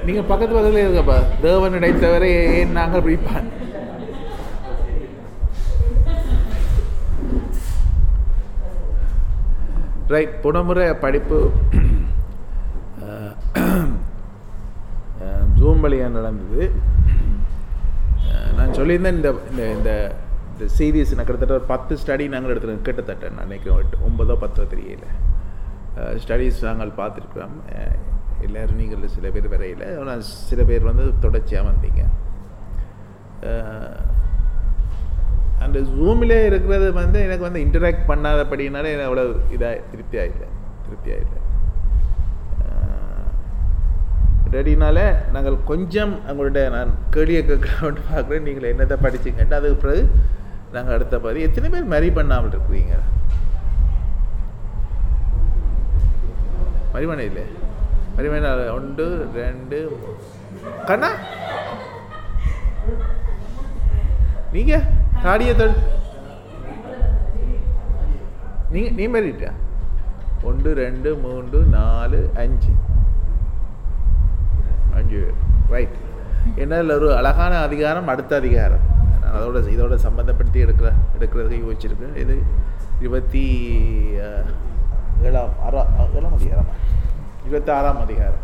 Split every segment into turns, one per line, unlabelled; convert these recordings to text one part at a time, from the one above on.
நீங்கள் பக்கத்து பக்கத்தில் இருக்கப்பா தேவன் இடைத்தவரை ஏன் நாங்கள் பிடிப்பான் ரைட் புனமுறை படிப்பு ஜூம் வழியாக நடந்தது அஹ், நான் சொல்லியிருந்தேன் இந்த இந்த இந்த இந்த சீரீஸ் நான் கிட்டத்தட்ட ஒரு பத்து ஸ்டடி நாங்கள் எடுத்துருக்கோம் கிட்டத்தட்ட நான் நினைக்கிறேன் எட்டு ஒன்பதோ பத்தோ தெரியல ஸ்டடீஸ் நாங்கள் பார்த்துருக்கோம் அஹ், எல்லாரும் நீங்கள் சில பேர் வரையில் ஆனால் சில பேர் வந்து தொடர்ச்சியாக வந்தீங்க அஹ், அந்த ஜூமில் இருக்கிறது வந்து எனக்கு வந்து இன்டராக்ட் பண்ணாதபடினால எனக்கு அவ்வளோ இதாக திருப்தியாக இல்லை திருப்தியாக இல்லை ரெடினால நாங்கள் கொஞ்சம் உங்கள்கிட்ட நான் கேள்வியை கேட்கலாம்னு பார்க்குறேன் நீங்கள் என்னத்தை படிச்சீங்கன்ட்டு அதுக்கு பிறகு நாங்கள் அடுத்த பாதி எத்தனை பேர் மரி பண்ணாமல் இருக்கிறீங்க மரிமனை இல்லை மரிமனை ஒன்று ரெண்டு மூ- கண்ணா நீங்க தாடியை தொடு நீங்க நீ மாறிட்டா ஒன்று ரெண்டு மூன்று நாலு அஞ்சு அஞ்சு ரைட் என்ன இதுல ஒரு அழகான அதிகாரம் அடுத்த அதிகாரம் நான் அதோட இதோட சம்மந்தப்படுத்தி எடுக்கிற எடுக்கிறதுக்கு யோசிச்சிருக்கேன் இது இருபத்தி அஹ், ஏழாம் ஆறா ஏழாம் அதிகாரம் இருபத்தி ஆறாம் அதிகாரம்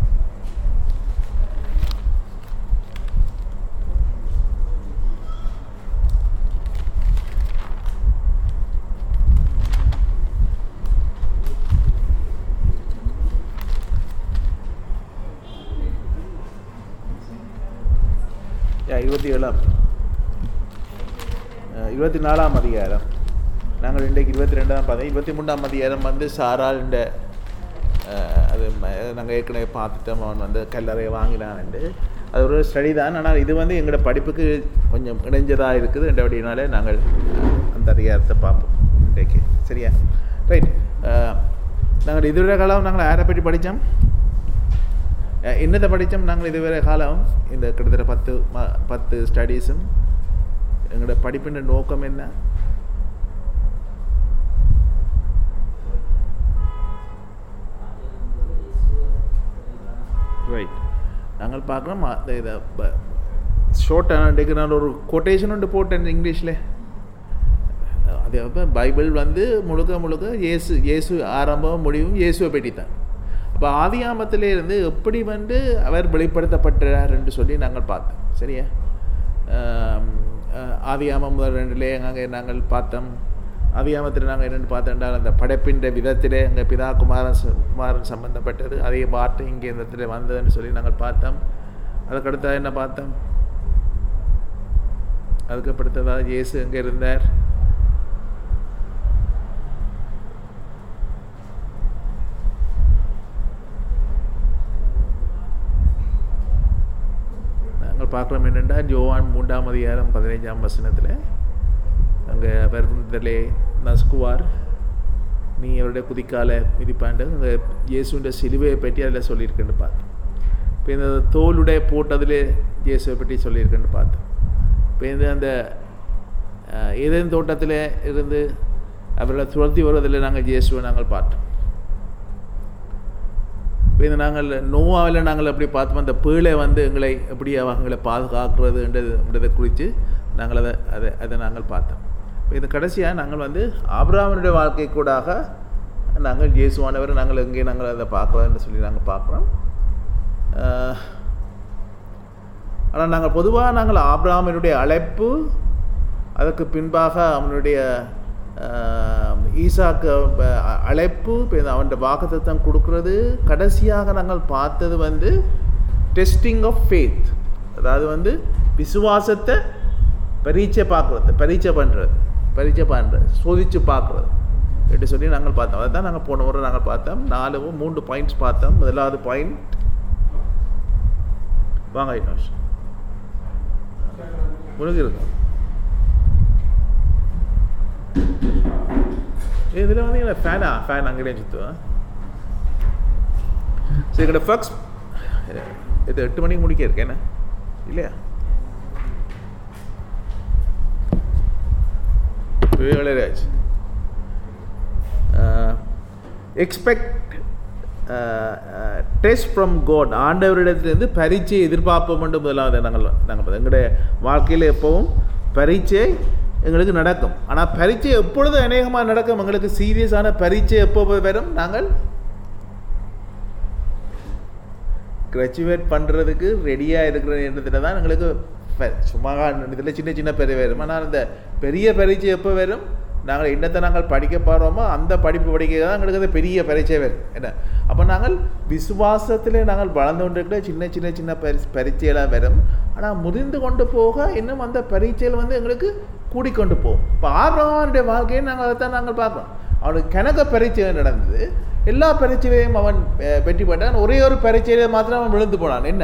யா, இருபத்தி ஏழாம் அஹ், இருபத்தி நாலாம் அதிகாரம் நாங்கள் இன்றைக்கு இருபத்தி ரெண்டாம் பார்த்தோம் இருபத்தி மூணாம் அதிகாரம் வந்து சாரால் இந்த அஹ், அது நாங்கள் ஏற்கனவே பார்த்துட்டோம் அவன் வந்து கல்லறையை வாங்கினான்ண்டு அது ஒரு ஸ்டடி தான் ஆனால் இது வந்து எங்களோட படிப்புக்கு கொஞ்சம் இணைஞ்சதாக இருக்குது என்றபடினாலே நாங்கள் அஹ், அந்த அதிகாரத்தை பார்ப்போம் இன்றைக்கு சரியா ரைட் நாங்கள் இதுவரை காலம் நாங்கள் யாரை பற்றி படித்தோம் அஹ் என்னத்தை படித்தோம் நாங்கள் இதுவரை காலம் இந்த கிட்டத்தட்ட பத்து ம- பத்து ஸ்டடீஸும் எங்களோட படிப்பின் நோக்கம் என்ன ரைட் நாங்கள் பார்க்குறோம் அந்த இதை ஷோர்ட் ஆனதுக்கு நான் ஒரு கொட்டேஷன் ஒன்று போட்டேன் இங்கிலீஷில் அது அப்போ பைபிள் வந்து முழுக்க முழுக்க இயேசு இயேசு ஆரம்பம் முடிவும் இயேசுவை பற்றி தான் அப்போ ஆதியாமத்திலே இருந்து எப்படி வந்து அவர் வெளிப்படுத்தப்பட்டார் என்று சொல்லி நாங்கள் பார்த்தோம் சரியா ஆம், அஹ், ஆதியாமம் முதல் ரெண்டுலே அங்கே நாங்கள் பார்த்தோம் ஆதியாமத்தில் நாங்கள் என்னென்னு பார்த்தோம்னால் அந்த படைப்பின்ற விதத்திலே அங்கே பிதா குமாரன் ச- குமாரன் சம்பந்தப்பட்டது அதே பாட்டு இங்கே இந்த இடத்துல வந்ததுன்னு சொல்லி நாங்கள் பார்த்தோம் அதுக்கடுத்தது என்ன பார்த்தோம் அதுக்கு அடுத்ததாக இயேசு எங்கே இருந்தார் நாங்கள் பார்க்குறோம் என்னென்னா ஜோவான் மூன்றாம் அதிகாரம் பதினைஞ்சாம் வசனத்தில் அங்கே வருந்தலே நஸ்குவார் நீ அவருடைய குதிக்கால மிதிப்பாண்டு அங்கே இயேசுன்ற சிலுவையை பற்றி அதில் சொல்லியிருக்கேன்னு பார்த்தோம் இப்போ இந்த தோலுடைய போட்டதிலே இயேசுவை பற்றி சொல்லியிருக்கேன்னு பார்த்தோம் இப்போ இந்த அந்த அஹ், ஏதேன் தோட்டத்தில் இருந்து அவர்களை துரத்தி வருவதில் நாங்கள் இயேசுவை நாங்கள் பார்த்தோம் இப்போ இந்த நாங்கள் நோவாவில் நாங்கள் எப்படி பார்த்தோம் அந்த பேழை வந்து எங்களை எப்படி அவங்களை பாதுகாக்கிறதுன்றதை குறித்து நாங்கள் அதை அதை அதை நாங்கள் பார்த்தோம் இப்போ இது கடைசியாக நாங்கள் வந்து ஆபிரகாமனுடைய வாழ்க்கை கூடாக நாங்கள் இயேசுவானவர் நாங்கள் எங்கே நாங்கள் அதை பார்க்குறோம்னு சொல்லி நாங்கள் பார்க்குறோம் ஆனால் நாங்கள் பொதுவாக நாங்கள் ஆபிரகாமனுடைய அழைப்பு அதற்கு பின்பாக அவனுடைய ஆஹ், ஈசாக்கு அஹ், அழைப்பு அவன் வாக்குத்தத்தம் கொடுக்கறது கடைசியாக நாங்கள் பார்த்தது வந்து டெஸ்டிங் ஆஃப் ஃபேத் அதாவது வந்து விசுவாசத்தை பரீட்சை பார்க்குறது பரீட்சை பண்ணுறது பரீட்சை பண்ணுறது சோதித்து பார்க்குறது எப்படி சொல்லி நாங்கள் பார்த்தோம் அதை தான் நாங்கள் போன முறை நாங்கள் பார்த்தோம் நாலு மூன்று பாயிண்ட்ஸ் பார்த்தோம் முதலாவது பாயிண்ட் வாங்க ஐநோஷ் உனக்கு இருக்கும் இதில் வந்து இல்லை ஃபேனா ஃபேன் அங்கேயே சுற்றுவேன் சரி எங்களோட ஃபர்ஸ்ட் இது எட்டு மணிக்கு முடிக்க இருக்கேன் என்ன இல்லையா வேலையாச்சு எக்ஸ்பெக்ட் டெஸ்ட் ஃப்ரம் கோட் ஆண்டவரிடத்திலிருந்து பரீட்சை எதிர்பார்ப்போம் என்று முதலாவது நாங்கள் நாங்கள் எங்களுடைய வாழ்க்கையில் எப்பவும் பரீட்சை எங்களுக்கு நடக்கும் ஆனால் பரீட்சை எப்பொழுது அநேகமாக நடக்கும் எங்களுக்கு சீரியஸான பரீட்சை எப்போ வரும் நாங்கள் கிராஜுவேட் பண்ணுறதுக்கு ரெடியாக இருக்கிற நேரத்தில் தான் எங்களுக்கு ப- சும்மா இதில் சின்ன சின்ன பெரிய வரும் ஆனால் இந்த பெரிய பரீட்சை எப்போ வரும் நாங்கள் என்னத்தை நாங்கள் படிக்க போகிறோமோ அந்த படிப்பு படிக்க தான் எங்களுக்கு அந்த பெரிய பரீட்சை வரும் என்ன அப்போ நாங்கள் விசுவாசத்தில் நாங்கள் வளர்ந்து கொண்டிருக்கிற சின்ன சின்ன சின்ன பரி பரீட்சையெல்லாம் வரும் ஆனால் முதிர்ந்து கொண்டு போக இன்னும் அந்த பரீட்சையில் வந்து எங்களுக்கு கூடிக்கொண்டு போகும் இப்போ ஆபிரகாமுடைய வாழ்க்கையை நாங்கள் அதை தான் நாங்கள் பார்க்கணும் அவனுக்கு கணக்க பரீட்சை நடந்தது எல்லா பரீட்சையிலையும் அவன் அஹ், வெற்றி பெற்றான் ஒரே ஒரு பரீட்சையில மாத்திரம் அவன் விழுந்து போனான் என்ன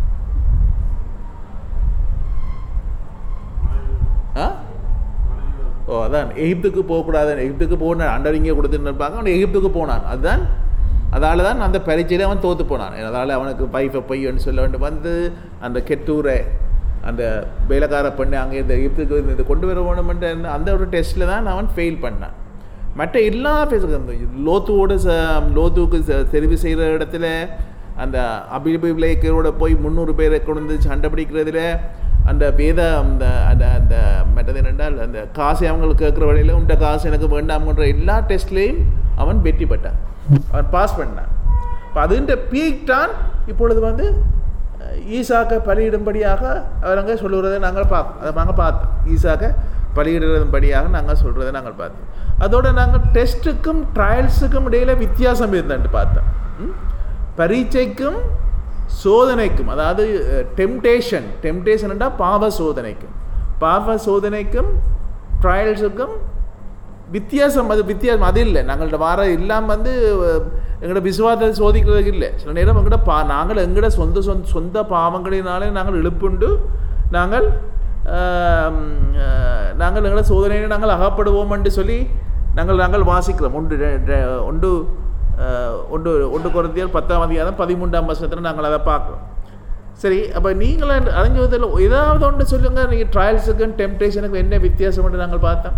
ஆ ஓ அதான் எகிப்துக்கு போகக்கூடாது எகிப்துக்கு போன ஆண்டவர் இங்கே கொடுத்துன்னு இருப்பாங்க அவன் எகிப்துக்கு போனான் அதுதான் அதால தான் அந்த பரீட்சையில அவன் தோத்து போனான் அதால் அவனுக்கு வைஃபை பையன்னு சொல்ல வேண்டும் வந்து அந்த கெட்டூரை அந்த வேலைக்கார பெண்ணை அங்கே இந்த எகிப்துக்கு இது கொண்டு வர வேணுமென்ற அந்த- அந்த ஒரு டெஸ்ட்டில் தான் அவன் ஃபெயில் பண்ணான் மற்ற எல்லா பேசுகிற அந்த லோத்துவோட ச லோத்துவுக்கு ச- தெரிவு செய்கிற இடத்துல அந்த அபிபிலேக்கரோட போய் முந்நூறு பேரை கொண்டு வந்து சண்டை பிடிக்கிறதுல அந்த வேத அந்த அந்த அந்த மற்றது என்னென்றால் அந்த காசை அவங்களுக்கு கேட்குற வழியில் உண்ட காசு எனக்கு வேண்டாம்ன்ற எல்லா டெஸ்ட்லேயும் அவன் வெற்றி பெற்றான் அவன் பாஸ் பண்ணான் இப்போ அதுன்ற பீக் தான் இப்பொழுது வந்து அஹ், ஈசாக்க பலியிடும்படியாக அவர் அங்கே சொல்லுறதை நாங்கள் பார்ப்போம் அதை நாங்கள் பார்த்தோம் ஈசாக்க பலியிடுறதும்படியாக நாங்கள் சொல்கிறத நாங்கள் பார்த்தோம் அதோட நாங்கள் டெஸ்ட்டுக்கும் ட்ரையல்ஸுக்கும் இடையில வித்தியாசம் இருந்தான்ட்டு பார்த்தோம் ம்? பரீட்சைக்கும் சோதனைக்கும் அதாவது டெம்டேஷன் டெம்டேஷன்டா பாவ சோதனைக்கும் பாவ சோதனைக்கும் ட்ரையல்ஸுக்கும் வித்தியாசம் அது வித்தியாசம் அது இல்லை நாங்கள்ட்ட வார எல்லாம் வந்து அஹ், எங்களோட விசுவாசத்தை சோதிக்கிறதுக்கு இல்லை சில நேரம் எங்கள்ட பா நாங்கள் எங்களோட சொந்த சொந்த சொந்த பாவங்களினாலே நாங்கள் எழுப்புண்டு நாங்கள் ஆம், அஹ், நாங்கள் எங்களோட சோதனையை நாங்கள் அகப்படுவோம் என்று சொல்லி நாங்கள் நாங்கள் வாசிக்கிறோம் ஒன்று ரெ- ரெ- ஒன்று அஹ், ஒன்று ஒன்று குறைந்தியால் பத்தாம் அதிகாரம் பதிமூன்றாம் வருஷத்தில் நாங்கள் அதை பார்க்குறோம் சரி அப்போ நீங்களும் அறிஞ்சதில் ஏதாவது ஒன்று சொல்லுங்கள் நீங்கள் ட்ரையல்ஸுக்கும் டெம்டேஷனுக்கும் என்ன வித்தியாசம் நாங்கள் பார்த்தோம்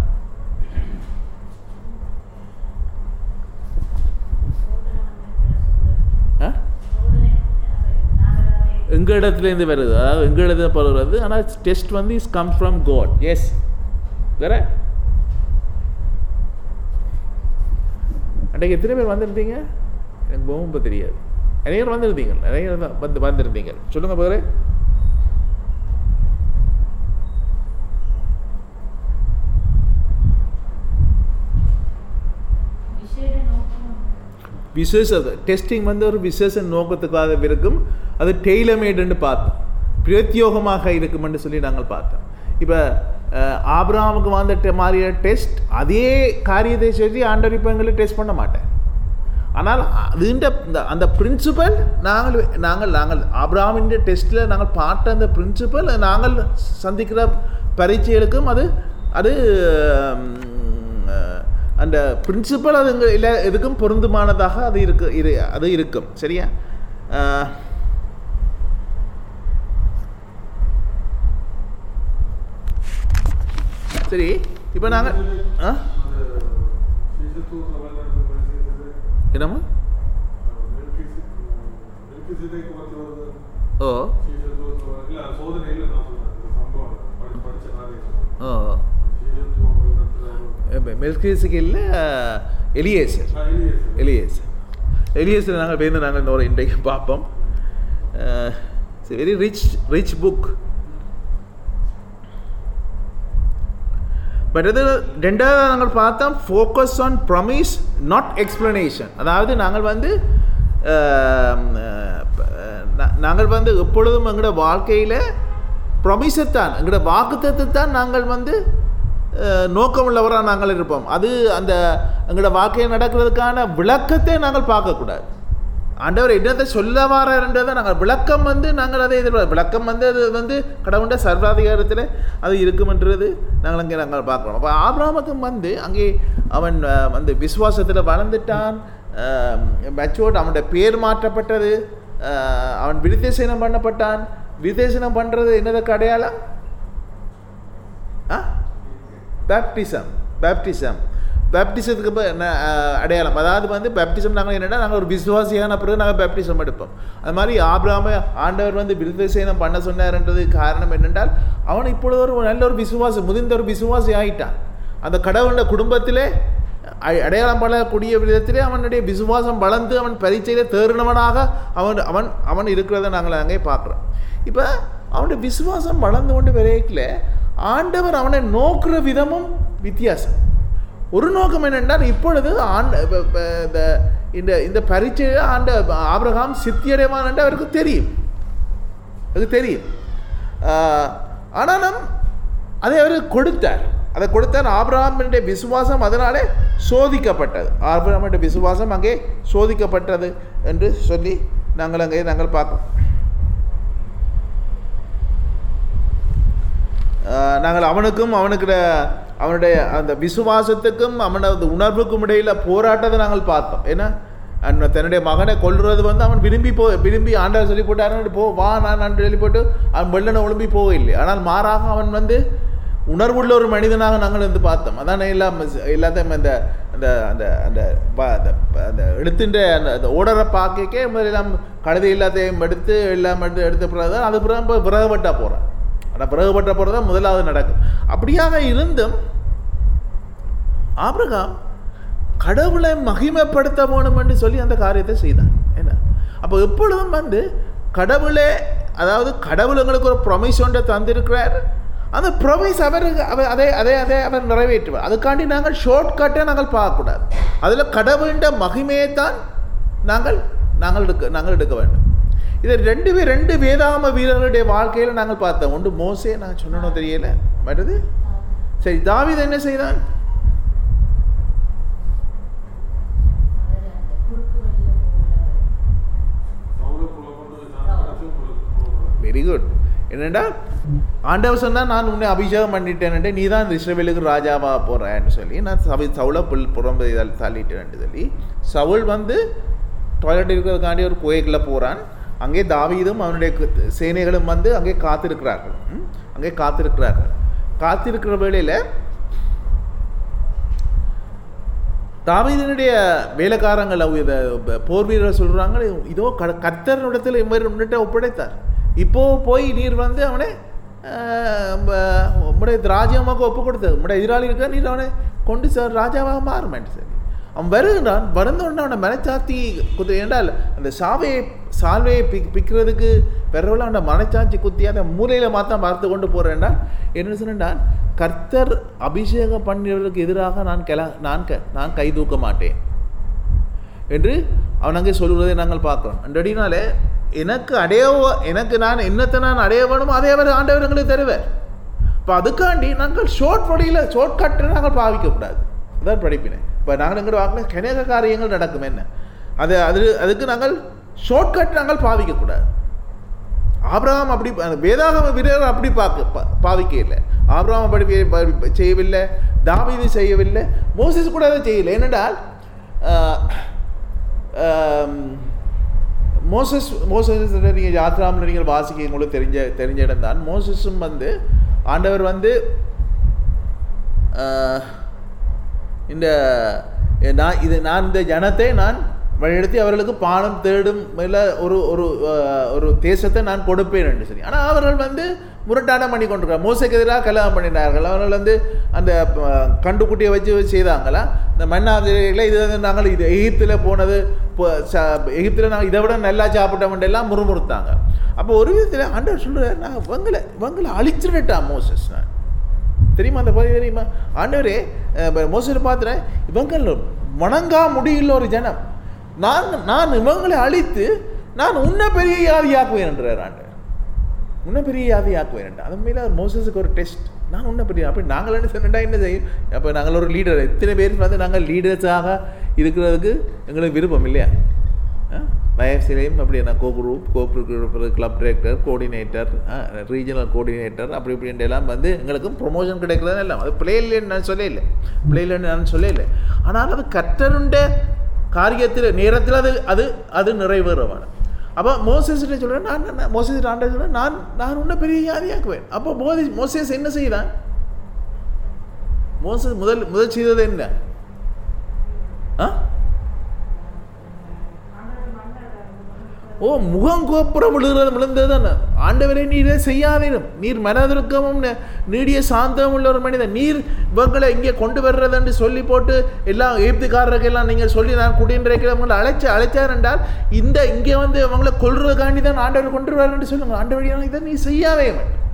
ஆ எங்கள் இடத்துலேருந்து வருது அதாவது எங்கள் இடத்துல வருது ஆனால் டெஸ்ட் வந்து இஸ் கம் ஃப்ரம் காட் எஸ் வேற அன்றைக்கு எத்தனை பேர் வந்திருந்தீங்க எனக்கு ரொம்ப தெரியாது நிறைய பேர் வந்திருந்தீங்க நிறைய பேர் தான் வந்து வந்திருந்தீங்க சொல்லுங்க பேரு
விசேட நோக்கம்
விசேஷ டெஸ்டிங் வந்து ஒரு விசேஷ நோக்கத்துக்காக இருக்கும் அது டெய்லமேடுன்னு பார்த்தோம் பிரத்யோகமாக இருக்குமென்று சொல்லி நாங்கள் பார்த்தோம் இப்போ ஆபிரகாமுக்கு வந்த மாதிரியான டெஸ்ட் அதே காரியத்தை சொல்லி ஆண்டவர் இப்போ எங்களை டெஸ்ட் பண்ண மாட்டேன் ஆனால் அதுன்ற இந்த அந்த பிரின்சிபல் நாங்கள் நாங்கள் நாங்கள் ஆபிரகாமின் டெஸ்ட்டில் நாங்கள் பார்த்த அந்த பிரின்சிபல் நாங்கள் சந்திக்கிற பரீட்சைகளுக்கும் அது அது ம், அஹ், அந்த பிரின்சிபல் அது எங்க இல்லை எதுக்கும் பொருந்துமானதாக அது இருக்கு இரு அது இருக்கும் சரியா அஹ், சரி இப்போ நாங்கள் ஆ என்னம்மா ஓ ஓ மெல்கிசுக்கு இல்லை எலியேசர் எலியேசர் எலியேசர் நாங்கள் பேருந்து நாங்கள் இந்த ஒரு இன்றைக்கு பார்ப்போம் very rich rich book but இது ரெண்டாவது நாங்கள் பார்த்தோம் focus on promise not explanation அதாவது நாங்கள் வந்து ஆம், அஹ், நா- நாங்கள் வந்து எப்பொழுதும் எங்களோட வாழ்க்கையில் ப்ரொமிஸைத்தான் எங்களோட வாக்குத்தத்தை தான் நாங்கள் வந்து அஹ், நோக்கமுள்ளவராக நாங்கள் இருப்போம் அது அந்த எங்களோட வாழ்க்கையில் நடக்கிறதுக்கான விளக்கத்தை நாங்கள் பார்க்கக்கூடாது ஆண்டவர் என்னத்தை சொல்ல வாரன்றதை நாங்கள் விளக்கம் வந்து நாங்கள் அதை எதிர்பார்க்க விளக்கம் வந்து அது வந்து கடவுண்ட சர்வாதிகாரத்தில் அது இருக்குமென்றது நாங்கள் அங்கே நாங்கள் பார்க்குறோம் அப்போ ஆபிரகாமுக்கும் வந்து அங்கே அவன் அஹ், வந்து விசுவாசத்தில் வளர்ந்துட்டான் மெச்சோர்ட் அவனுடைய பேர் மாற்றப்பட்டது அஹ், அவன் விருத்தேசனம் பண்ணப்பட்டான் விருத்தேசனம் பண்ணுறது என்னதுக்கு அடையாளம் ஆ பேப்டிசம் பேப்டிசம் பேப்டிசத்துக்கு இப்போ என்ன அஹ், அடையாளம் அதாவது வந்து பேப்டிசம் நாங்கள் என்னென்னா நாங்கள் ஒரு விசுவாசியான பிறகு நாங்கள் பேப்டிசம் எடுப்போம் அது மாதிரி ஆபிரகாம ஆண்டவர் வந்து விருத்தசேனம் பண்ண சொன்னார்ன்றது காரணம் என்னென்றால் அவன் இப்பொழுது ஒரு நல்ல ஒரு விசுவாசி முதிர்ந்த ஒரு விசுவாசி ஆயிட்டான் அந்த கடவுளுடைய குடும்பத்திலே அ- அடையாளம் படக்கூடிய விதத்திலே அவனுடைய விசுவாசம் வளர்ந்து அவன் பரீட்சையில் தேறினவனாக அவன் அவன் அவன் இருக்கிறத நாங்கள் அங்கே பார்க்குறோம் இப்போ அவனுடைய விசுவாசம் வளர்ந்து கொண்டு விரைக்கல ஆண்டவர் அவனை நோக்குற விதமும் வித்தியாசம் ஒரு நோக்கம் என்னென்றால் இப்பொழுது ஆண்ட இப்ப- இப்ப இந்த இந்த இந்த பரீட்சையில் ஆண்ட ஆபிரகாம் சித்தியடைவான் என்று அவருக்கு தெரியும் அவருக்கு தெரியும் ஆஹ், ஆனாலும் அதை அவர் கொடுத்தார் அதை கொடுத்தார் ஆபிரகாமுடைய விசுவாசம் அதனாலே சோதிக்கப்பட்டது ஆபிரகாமுடைய விசுவாசம் அங்கே சோதிக்கப்பட்டது என்று சொல்லி நாங்கள் அங்கே நாங்கள் பார்க்கிறோம் ஆஹ், நாங்கள் அவனுக்கும் அவனுக்கு அவனுடைய அந்த விசுவாசத்துக்கும் அவனது உணர்வுக்கும் இடையில் போராட்டத்தை நாங்கள் பார்த்தோம் ஏன்னா அவன் தன்னுடைய மகனை கொல்றது வந்து அவன் விரும்பி போ விரும்பி ஆண்டவர் சொல்லி போட்டாரு போ வா நான் நான் சொல்லி போட்டு அவன் வெள்ளனை ஒழும்பி போகவில்லை ஆனால் மாறாக அவன் வந்து உணர்வுள்ள ஒரு மனிதனாக நாங்கள் வந்து பார்த்தோம் அதானே எல்லாம் எல்லாத்தையும் அந்த அந்த அந்த அந்த ப- அந்த அந்த எழுத்துன்ற அந்த அந்த ஓடரை பார்க்கே எல்லாம் கழுதை எல்லாத்தையும் எடுத்து எல்லாம் எடுத்து எடுத்த பிறகு தான் அது பிறகு இப்போ விறகுபட்டா போகிறான் ஆனால் விறகுபட்ட போகிறது தான் முதலாவது நடக்கும் அப்படியாக இருந்தும் ஆபிரகாம் கடவுளை மகிமைப்படுத்த வேணும் என்று சொல்லி அந்த காரியத்தை செய்தான் என்ன அப்போ எப்பொழுதும் வந்து கடவுளே அதாவது கடவுள் எங்களுக்கு ஒரு ப்ரொமிஸ் ஒன்றை தந்திருக்கிறார் அந்த ப்ரொமிஸ் அவர் அவர் அதே அதே அதே அவர் நிறைவேற்றுவார் அதுக்காண்டி நாங்கள் ஷார்ட் கட்டை நாங்கள் பார்க்கக்கூடாது அதில் கடவுளிൻ്റെ மகிமையை தான் நாங்கள் நாங்கள் எடுக்க நாங்கள் எடுக்க வேண்டும் இதை ரெண்டு பேர் ரெண்டு வேதாம வீரர்களுடைய வாழ்க்கையில் நாங்கள் பார்த்தோம் ஒன்று மோசே நான் சொன்னனும் தெரியல மற்றது சரி தாவீது என்ன செய்தான்
அவர் அந்த குறுக்கு வழியில போகல
வெரி குட் என்னடா ஆண்டவர் சொன்னால் நான் உன்னை அபிஷேகம் பண்ணிட்டேன்ட்டு நீ தான் இந்த இஸ்ரவேலுக்கு ராஜாவா போகிறேன்னு சொல்லி நான் சபை சவுளை புல் புறம்பு இதால் தள்ளிட்டேன்ட்டு சொல்லி சவுல் வந்து டாய்லெட் இருக்கிறதுக்காண்டி ஒரு கோயிலுக்குள்ள போகிறான் அங்கே தாவீதும் அவனுடைய கு- சேனைகளும் வந்து அங்கே காத்திருக்கிறார்கள் ம்? அங்கே காத்திருக்கிறார்கள் காத்திருக்கிற வேளையில் தாவீதினுடைய வேலைக்காரங்கள் அவங்க இத ப- போர் வீரர் சொல்கிறாங்க இதோ க கர்த்தரிடத்தில் இவர் உன்னிட்ட ஒப்படைத்தார் இப்போ போய் நீர் வந்து அவனை ஆஹ், ம- உம்முடைய ராஜ்யமாக ஒப்பு கொடுத்தது உம்முடைய எதிராளி இருக்க நீர் அவனை கொண்டு சார் ராஜாவாக மாறுமேன் சரி அவன் வருகிறான் வருந்தோடனே அவனை மனச்சாத்தி குத்து என்றால் அந்த சாவையை சால்வையை பிக் பிக்கிறதுக்கு பிறகுல அவனை மனச்சாட்சி குத்தி அதை மூலையில் மாத்தான் பார்த்து கொண்டு போகிறேன்டா என்ன சொன்னான் கர்த்தர் அபிஷேகம் பண்ணியவர்களுக்கு எதிராக நான் கிள நான் க நான் கை தூக்க மாட்டேன் என்று அவன் அங்கே சொல்லுவதை நாங்கள் பார்க்கிறோம் அன்றடினாலே எனக்கு அடைய எனக்கு நான் என்னத்தை நான் அடைய வேணுமோ அதே அவர் ஆண்டவர் எங்களுக்கு தருவார் இப்போ அதுக்காண்டி நாங்கள் ஷார்ட் வழியில் ஷார்ட் கட்டை நாங்கள் பாவிக்கக்கூடாது அதான் படிப்பினேன் இப்போ நாங்கள் எங்கள் வாக்கில் கனேக காரியங்கள் நடக்கும் என்ன அது அது அதுக்கு நாங்கள் ஷார்ட் கட் நாங்கள் பாவிக்கக்கூடாது ஆபிரகாம் அப்படி அந்த வேதாகம வீரர் அப்படி பார்க்க பா- பாவிக்க இல்லை ஆபிரகாம் அப்படி பே- ப- செய்யவில்லை தாவீது செய்யவில்லை மோசஸ் கூட அதை செய்யலை ஏனென்றால் ஆஹ், ஆம், மோசஸ் மோசஸ் நீங்கள் யாத்ராமில் நீங்கள் வாசிக்க உங்களுக்கு தெரிஞ்ச தெரிஞ்ச இடம் தான் மோசஸும் வந்து ஆண்டவர் வந்து ஆஹ், இந்த நான் இது நான் இந்த ஜனத்தை நான் வழிநடத்தி அவர்களுக்கு பானம் தேடும் மேல ஒரு ஒரு ஆஹ், ஒரு தேசத்தை நான் கொடுப்பேன் என்று சொல்லி ஆனால் அவர்கள் வந்து முரட்டாட்டம் பண்ணி கொண்டிருக்காங்க மோசைக்கு எதிராக கல்யாணம் பண்ணினார்கள் அவர்கள் வந்து அந்த ஆஹ், கண்டுக்குட்டியை வச்சு செய்தாங்களா இந்த மண்ணாதிரிகளை இது வந்து நாங்கள் இது எகிப்தில் போனது இப்போ ச- எகிப்தில் நாங்கள் இதை விட நல்லா சாப்பிட்டோம்னு எல்லாம் முறுமுறுத்தாங்க அப்போ ஒரு விதத்தில் ஆண்டவர் சொல்கிறார் நான் இவங்களை இவங்களை அழிச்சிடட்டான் மோசஸ் நான் தெரியுமா அந்த பகுதி தெரியுமா ஆண்டவரே மோசடி பார்த்துறேன் இவங்கள் வணங்கா முடியுள்ள ஒரு ஜனம் நான் நான் இவங்களை அழித்து நான் உன்னை பெரிய யாதியாக்குவேன் என்றார் ஆண்டவர் உன்னை பெரிய யாதியாக்குவேன் என்றார் அதன் மேலே அவர் மோசஸுக்கு ஒரு டெஸ்ட் நான் உன்னை பெரிய அப்படி நாங்கள் என்ன சொன்னா என்ன செய்யும் அப்போ நாங்கள் ஒரு லீடர் எத்தனை பேர் வந்து நாங்கள் லீடர்ஸாக இருக்கிறதுக்கு எங்களுக்கு விருப்பம் இல்லையா வயசிலையும் அப்படி நான் co group co club director coordinator regional coordinator அப்படி இப்படின்ட்டு எல்லாம் வந்து எங்களுக்கும் ப்ரொமோஷன் கிடைக்கிறது எல்லாம் அது பிளே இல்லைன்னு நான் சொல்லல பிளே இல்லைன்னு நான் சொல்லல ஆனால் அது கர்த்தருண்ட காரியத்தில் நேரத்தில் அது அது அது நிறைவேறவான அப்போ மோசஸ்கிட்ட சொல்கிறேன் நான் நான் மோசஸ் ஆண்ட சொல்கிறேன் நான் நான் உன்னை பெரிய யாதியாக்குவேன் அப்போ மோதி மோசஸ் என்ன செய்தான் மோசஸ் முதல் முதல் செய்தது என்ன ஓ முகம் கோப்புறம் விழுகிறது விழுந்தது தானே ஆண்டவரை நீர் இதை செய்யாதீரும் நீர் மனதிருக்கமும் ந- நீடிய சாந்தமும் உள்ள ஒரு மனிதன் நீர் இவங்களை இங்கே கொண்டு வர்றதுன்னு சொல்லி போட்டு எல்லாம் எய்ப்துக்காரருக்கெல்லாம் நீங்கள் சொல்லி நான் குடியிருக்கிறவங்களை அழைச்சு அழைச்சார் என்றால் இந்த இங்கே வந்து அவங்கள கொல்றதுக்காண்டி தான் ஆண்டவர் கொண்டு வர்றாருன்னு சொல்லுங்க ஆண்டவடியான இதை நீ செய்யாதே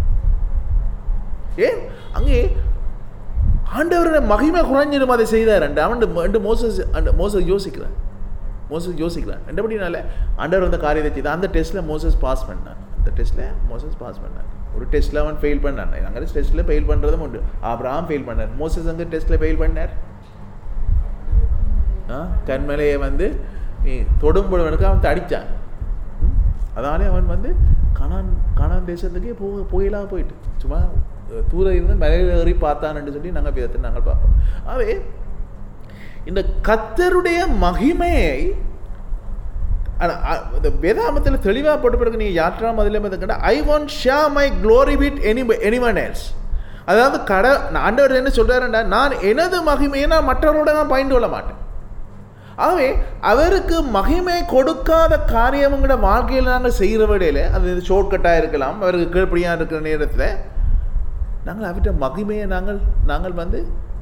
ஏன் அங்கே ஆண்டவரோட மகிமை குறைஞ்சிடும் அதை செய்தார் அண்டு அவன் ரெண்டு மோசஸ் அந்த மோசஸ் யோசிக்கிறான் மோசஸ் யோசிக்கிறான் ரெண்டபடினால ஆண்டவர் அந்த காரியத்தை செய்து அந்த டெஸ்ட்டில் மோசஸ் பாஸ் பண்ணான் அந்த டெஸ்ட்டில் மோசஸ் பாஸ் பண்ணான் ஒரு டெஸ்ட்டில் அவன் ஃபெயில் பண்ணான் அங்கே டெஸ்ட்டில் ஃபெயில் பண்ணுறதும் உண்டு ஆபிரகாம் ஃபெயில் பண்ணார் மோசஸ் அங்கே டெஸ்ட்டில் ஃபெயில் பண்ணார் ஆ கண்மலையை வந்து நீ தொடும்பொழுவனுக்கு அவன் அடித்தான் ம்? அதனாலே அவன் வந்து கணான் கணான் தேசத்துக்கே போ போயிலாக போயிட்டு சும்மா அஹ், தூர இருந்து மலையில் ஏறி பார்த்தான்னு சொல்லி நாங்கள் பேரத்தை நாங்கள் பார்ப்போம் ஆகவே இந்த கத்தருடைய மகிமையை ஆனா, அ- இந்த வேதாமத்தில் தெளிவாக போட்ட பிறகு நீங்கள் யாற்றாம் அதில் கண்டா I want share my glory with any anyone else அதாவது கட ஆண்டவர் என்ன சொல்கிறாருண்டா நான் எனது மகிமையை நான் மற்றவரோட நான் பயந்து கொள்ள மாட்டேன் ஆகவே அவருக்கு மகிமை கொடுக்காத காரியமுங்கிற வாழ்க்கையில் நாங்கள் செய்கிற வேளையில் அது ஷார்ட்கட்டாக இருக்கலாம் அவருக்கு கீழ்ப்படியாக இருக்கிற நேரத்தில் நாங்கள் அவர்கிட்ட மகிமையை நாங்கள் நாங்கள் வந்து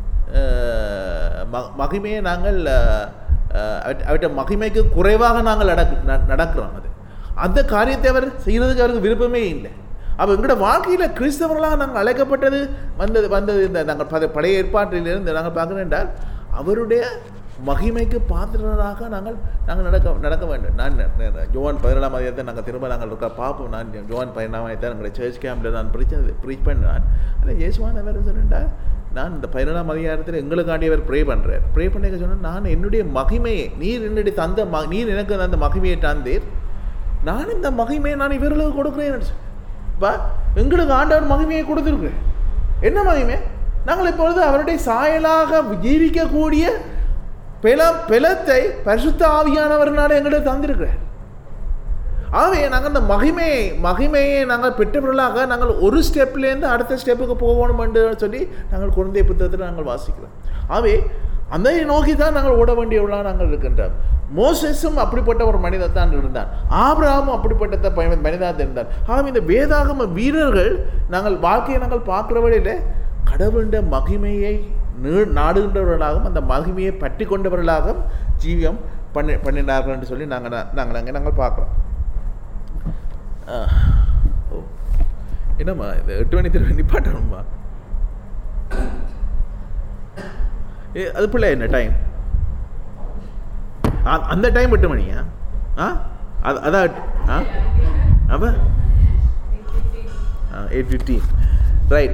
அஹ், ம- மகிமையை நாங்கள் அஹ், அஹ், அவர்ட்ட- அவர்கிட்ட மகிமைக்கு குறைவாக நாங்கள் நடக் ந- நடக்கிறோம் அது அந்த காரியத்தை அவர் செய்கிறதுக்கு அவருக்கு விருப்பமே இல்லை அப்போ எங்களோட வாழ்க்கையில் கிறிஸ்தவர்களாக நாங்கள் அழைக்கப்பட்டது வந்தது வந்தது இந்த நாங்கள் பத பழைய ஏற்பாட்டிலிருந்து நாங்கள் பார்க்குறோம் என்றால் அவருடைய மகிமைக்கு பாத்திரராக நாங்கள் நாங்கள் நடக்க நடக்க வேண்டும் நான் ந- ந- ஜோவான் பதினேழாம் அதிகாரத்தை நாங்கள் திரும்ப நாங்கள் இருக்கா பார்ப்போம் நான் ஜோவான் பதினேழாம் அதிகாரத்தை எங்களுடைய சர்ச் கேம்பில் நான் பிரிச்சது ப்ரீச் பண்ணான் அதில் இயேசுவான் அவர் சொன்னா நான் இந்த பதினேழாம் அதிகாரத்தில் எங்களுக்காண்டி அவர் ப்ரே பண்ணுறார் ப்ரே பண்ண சொன்னால் நான் என்னுடைய மகிமையை நீர் என்னுடைய தந்த ம நீர் எனக்கு அந்த மகிமையை தந்தீர் நான் இந்த மகிமையை நான் இவர்களுக்கு கொடுக்குறேன் வா எங்களுக்கு ஆண்டவர் மகிமையை கொடுத்துருக்குறேன் என்ன மகிமை நாங்கள் இப்பொழுது அவருடைய சாயலாக ஜீவிக்கக்கூடிய பில பிலத்தை பரிசுத்த ஆவியானவர்னால எங்களுக்கு தந்திருக்கிறார் ஆகவே நாங்கள் அந்த மகிமையை மகிமையை நாங்கள் பெற்றவர்களாக நாங்கள் ஒரு ஸ்டெப்லேருந்து அடுத்த ஸ்டெப்புக்கு போகணும் என்று சொல்லி நாங்கள் குழந்தை புத்தகத்தில் நாங்கள் வாசிக்கிறோம் ஆகவே அந்த நோக்கி தான் நாங்கள் ஓட வேண்டியவர்களாக நாங்கள் இருக்கின்றோம் மோசஸும் அப்படிப்பட்ட ஒரு மனிதன் தான் இருந்தான் ஆபிரகாமும் அப்படிப்பட்ட ப- மனிதனாக இருந்தார் ஆகவே இந்த வேதாகம வீரர்கள் நாங்கள் வாழ்க்கையை நாங்கள் பார்க்குற வழியில் கடவுளுடைய மகிமையை நீ- நாடுகின்றவர்களாகவும் அந்த மகிமையை பற்றி கொண்டவர்களாகவும் ஜீவியம் பண்ணி பண்ணினார்கள் என்று சொல்லி நாங்கள் நாங்கள் அங்கே நாங்கள் பார்க்குறோம் ஓ என்னம்மா இது எட்டு மணி திரும்ப நிப்பாட்டணும்மா ஏ அது பிள்ளை என்ன டைம் அந்த டைம் எட்டு மணியா ஆ அது அதான் எட்டு- ஆ அப்போ எயிட் ஃபிஃப்டீன் ரைட்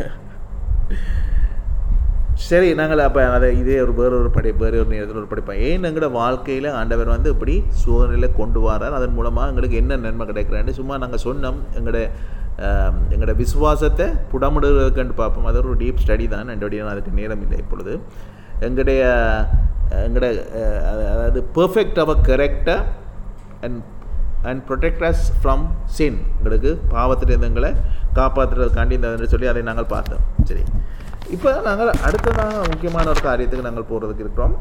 சரி நாங்கள் அப்போ அதை இதே ஒரு வேற ஒரு படை வேற ஒரு நேரத்தில் ஒரு படிப்போம் ஏன் எங்களோட வாழ்க்கையில் ஆண்டவர் வந்து இப்படி சூழ்நிலை கொண்டு வரார் அதன் மூலமாக எங்களுக்கு என்ன நன்மை கிடைக்கிறான்னு சும்மா நாங்கள் சொன்னோம் எங்களோட ஆம், எங்களோட விசுவாசத்தை புடமிடுறதுக்குன்னு பார்ப்போம் அது ஒரு டீப் ஸ்டடி தான் என்னுடைய அதுக்கு நேரம் இல்லை இப்பொழுது எங்களுடைய எங்களோட அஹ், அத- அதாவது பெர்ஃபெக்ட் அவர் கரெக்டாக and and protect us from sin எங்களுக்கு பாவத்திலிருந்து எங்களை காப்பாற்றுறதுக்காண்டி இந்த சொல்லி அதை நாங்கள் பார்த்தோம் சரி இப்போ நாங்கள் அடுத்ததாக முக்கியமான ஒரு காரியத்துக்கு நாங்கள் போகிறதுக்கு இருக்கிறோம்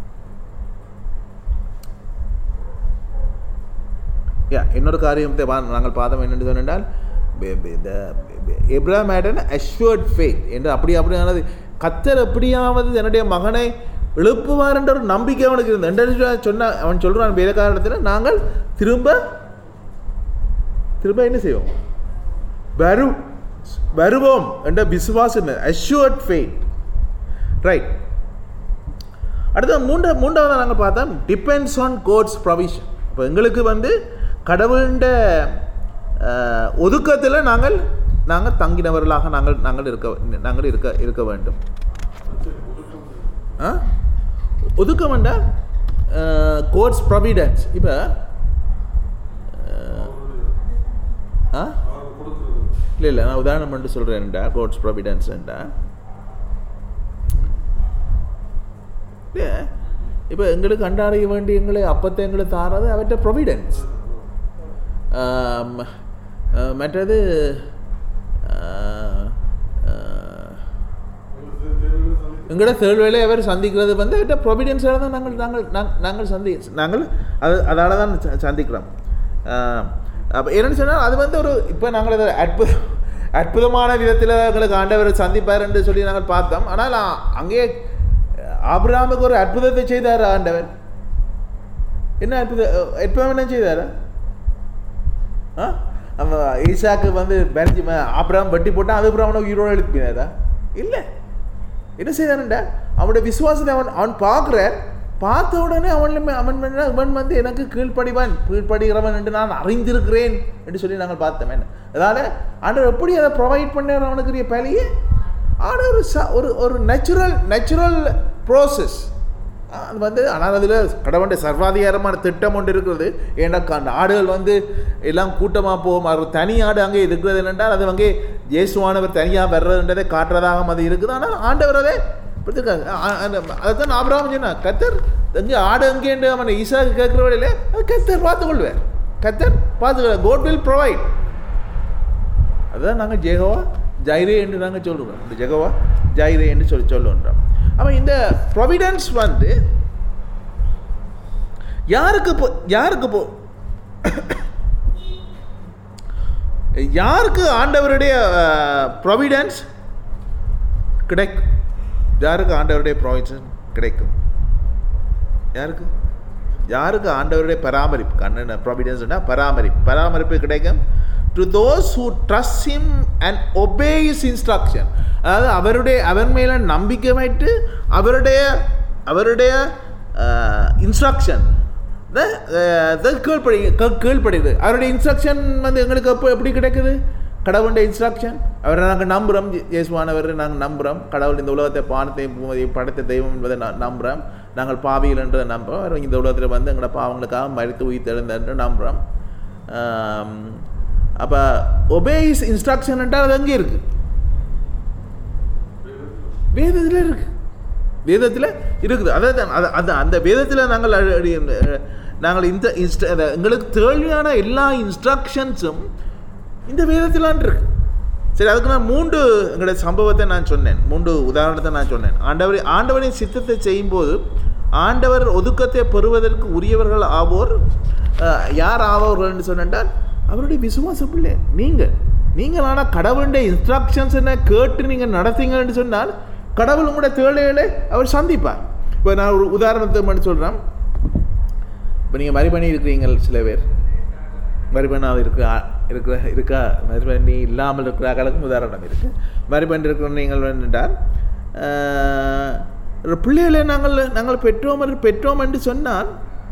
யா இன்னொரு காரியத்தை வா- நாங்கள் பார்த்தோம் என்னென்னு சொன்னால் எப்ராம் மேடன் அஷ்வர்ட் ஃபேத் என்று அப்படி அப்படியானது கத்தர் எப்படியாவது என்னுடைய மகனை எழுப்புவார் என்ற ஒரு நம்பிக்கை அவனுக்கு இருந்தது என்று சொன்ன அவன் சொல்கிறான் வேத காரணத்தில் நாங்கள் திரும்ப திரும்ப என்ன செய்வோம் வரு வருவோம் என்ற விசுவாசம் அஷ்யூர்ட் ஃபெய்த் ரைட் அடுத்த மூன்ற மூன்றாவது நாங்கள் பார்த்தோம் டிபெண்ட்ஸ் ஆன் கோட்ஸ் ப்ரொவிஷன் இப்போ எங்களுக்கு வந்து கடவுளுடைய ஒதுக்கத்தில் நாங்கள் நாங்கள் தங்கினவர்களாக நாங்கள் நாங்கள் இருக்க நாங்கள் இருக்க இருக்க வேண்டும் ஆ ஒதுக்கம் வேண்டாம் கோட்ஸ் ப்ரொவிடன்ஸ் இப்போ ஆ இல்லை இல்லை நான் உதாரணம் மட்டும் சொல்கிறேன்டா கோட்ஸ் ப்ரொவிடன்ஸ்ண்டா இல்லை இப்போ எங்களுக்கு அன்றாடைய வேண்டி எங்களை அப்பத்தை எங்களுக்கு தாரது அவற்றை ப்ரொவிடன்ஸ் மற்றது ஆஹ், ஆஹ், எங்களோட தேர்வேளை அவர் சந்திக்கிறது வந்து அவர்கிட்ட ப்ரொவிடன்ஸாக தான் நாங்கள் நாங்கள் நாங்- நாங்கள் சந்தி நாங்கள் அது அதால் தான் ச- சந்திக்கிறோம் அப்போ என்னன்னு சொன்னால் அது வந்து ஒரு இப்போ நாங்கள் அதை அற்புத அற்புதமான விதத்தில் எங்களுக்கு ஆண்டவர் சந்திப்பார் என்று சொல்லி நாங்கள் பார்த்தோம் ஆனால் அ- அங்கே ஆபிரகாமுக்கு ஒரு அற்புதத்தை செய்தார் ஆண்டவர் என்ன அற்புத அற்புதம் என்ன செய்தார் ஆ நம்ம ஈசாக்கு வந்து பெஞ்சி ஆபிரகாம் வெட்டி போட்டால் அதுக்கப்புறம் அவனை உயிரோடு எழுப்பினாரா இல்லை என்ன செய்தான்டா அவனுடைய விசுவாசத்தை அவன் அவன் பார்க்குறான் பார்த்த உடனே அவன் அவன் வந்து- அவன் வந்து எனக்கு கீழ்ப்படிவான் கீழ்ப்படுகிறவன் என்று நான் அறிந்திருக்கிறேன் என்று சொல்லி நாங்கள் பார்த்தோம் அதால் ஆண்டவர் எப்படி அதை ப்ரொவைட் பண்ணார் அவனுக்குரிய பலியை ஆனால் ஒரு ச ஒரு ஒரு நேச்சுரல் நேச்சுரல் ப்ரோசஸ் அது வந்து ஆனால் அதில் கடவுளுடைய சர்வாதிகாரமான திட்டம் ஒன்று இருக்கிறது ஏன்னா அந்த ஆடுகள் வந்து எல்லாம் கூட்டமாக போகும் அது தனி ஆடு அங்கே இருக்கிறது என்னென்றால் அது அங்கே இயேசுவானவர் தனியாக வர்றதுன்றதை காட்டுறதாக அது இருக்குது ஆனால் ஆண்டவர் அதை கொடுத்துருக்காங்க அதுதான் ஆபிரகாம் சொன்னா கத்தர் எங்கே ஆடு எங்கேண்டு அவன் ஈசாக்கு கேட்குற வழியில அது கத்தர் பார்த்துக்கொள்வார் கத்தர் பார்த்துக்கொள்ள கோட் வில் ப்ரொவைட் அதுதான் நாங்கள் ஜெகவா ஜைரே என்று நாங்கள் சொல்லுவோம் இந்த ஜெகவா ஜைரே என்று சொல்லி சொல்லுன்றோம் அப்போ இந்த ப்ரொவிடன்ஸ் வந்து யாருக்கு போ யாருக்கு போ யாருக்கு ஆண்டவருடைய ப்ரொவிடன்ஸ் கிடைக்கும் யாருக்கு ஆண்டவருடைய ப்ரொவிடன்ஸ் கிடைக்கும் யாருக்கு யாருக்கு ஆண்டவருடைய பராமரிப்பு கண்ணன் ப்ராவிடன்ஸ்னா பராமரிப்பு பராமரிப்பு கிடைக்கும் to those who trust him and obey his instruction அதாவது அவருடைய அவர் மேலே நம்பிக்கை வைத்து அவருடைய அவருடைய இன்ஸ்ட்ரக்ஷன் கீழ்ப்படி க- கீழ்ப்படுது அவருடைய இன்ஸ்ட்ரக்ஷன் வந்து எங்களுக்கு எப்போ எப்படி கிடைக்குது கடவுளுடைய இன்ஸ்ட்ரக்ஷன் அவரை நாங்கள் நம்புகிறோம் இயேசுவானவர் நாங்கள் நம்புகிறோம் கடவுள் இந்த உலகத்தை பானத்தையும் பூமதியும் படைத்த தெய்வம் என்பதை நான் நம்புகிறோம் நாங்கள் பாவிகள் என்றதை நம்புகிறோம் அவர் இந்த உலகத்தில் வந்து எங்களோட பாவங்களுக்காக மறித்து உயிர் தெழுந்த என்று நம்புகிறோம் அப்போ ஒபே இஸ் இன்ஸ்ட்ரக்ஷன் என்றால் அது எங்கே இருக்குது வேதத்தில் இருக்கு வேதத்தில் இருக்குது அதாவது அது அது அந்த வேதத்தில் நாங்கள் அழ- அடி- அஹ் நாங்கள் இந்த இன்ஸ்ட அத- எங்களுக்கு தேவையான எல்லா இன்ஸ்ட்ரக்ஷன்ஸும் இந்த வேதத்திலான் இருக்கு சரி அதுக்கு நான் மூன்று எங்களுடைய சம்பவத்தை நான் சொன்னேன் மூன்று உதாரணத்தை நான் சொன்னேன் ஆண்டவர் ஆண்டவரின் சித்தத்தை செய்யும்போது ஆண்டவர் ஒதுக்கத்தை பெறுவதற்கு உரியவர்கள் ஆவோர் அஹ், யார் ஆவோர்கள்னு சொன்னால் அவருடைய விசுவாச பிள்ளை நீங்கள் நீங்கள் ஆனால் கடவுளுடைய இன்ஸ்ட்ரக்ஷன்ஸ் என்ன கேட்டு நீங்கள் நடத்தீங்கன்னு சொன்னால் கடவுள் உங்களுடைய தேவைகளை அவர் சந்திப்பார் இப்போ நான் ஒரு உதாரணத்தை மட்டும் சொல்கிறேன் இப்போ நீங்கள் மறு பண்ணி இருக்கிறீங்க சில பேர் மறுபெண்ணாக இருக்கா இருக்கிற இருக்கா மறுபெண்ணி இல்லாமல் இருக்கிற அகலுக்கும் உதாரணம் இருக்குது மறுபெண் இருக்கிற நீங்கள் என்றால் ஆஹ், ஒரு பிள்ளைகளை நாங்கள் நாங்கள் பெற்றோம் என்று பெற்றோம் என்று சொன்னால்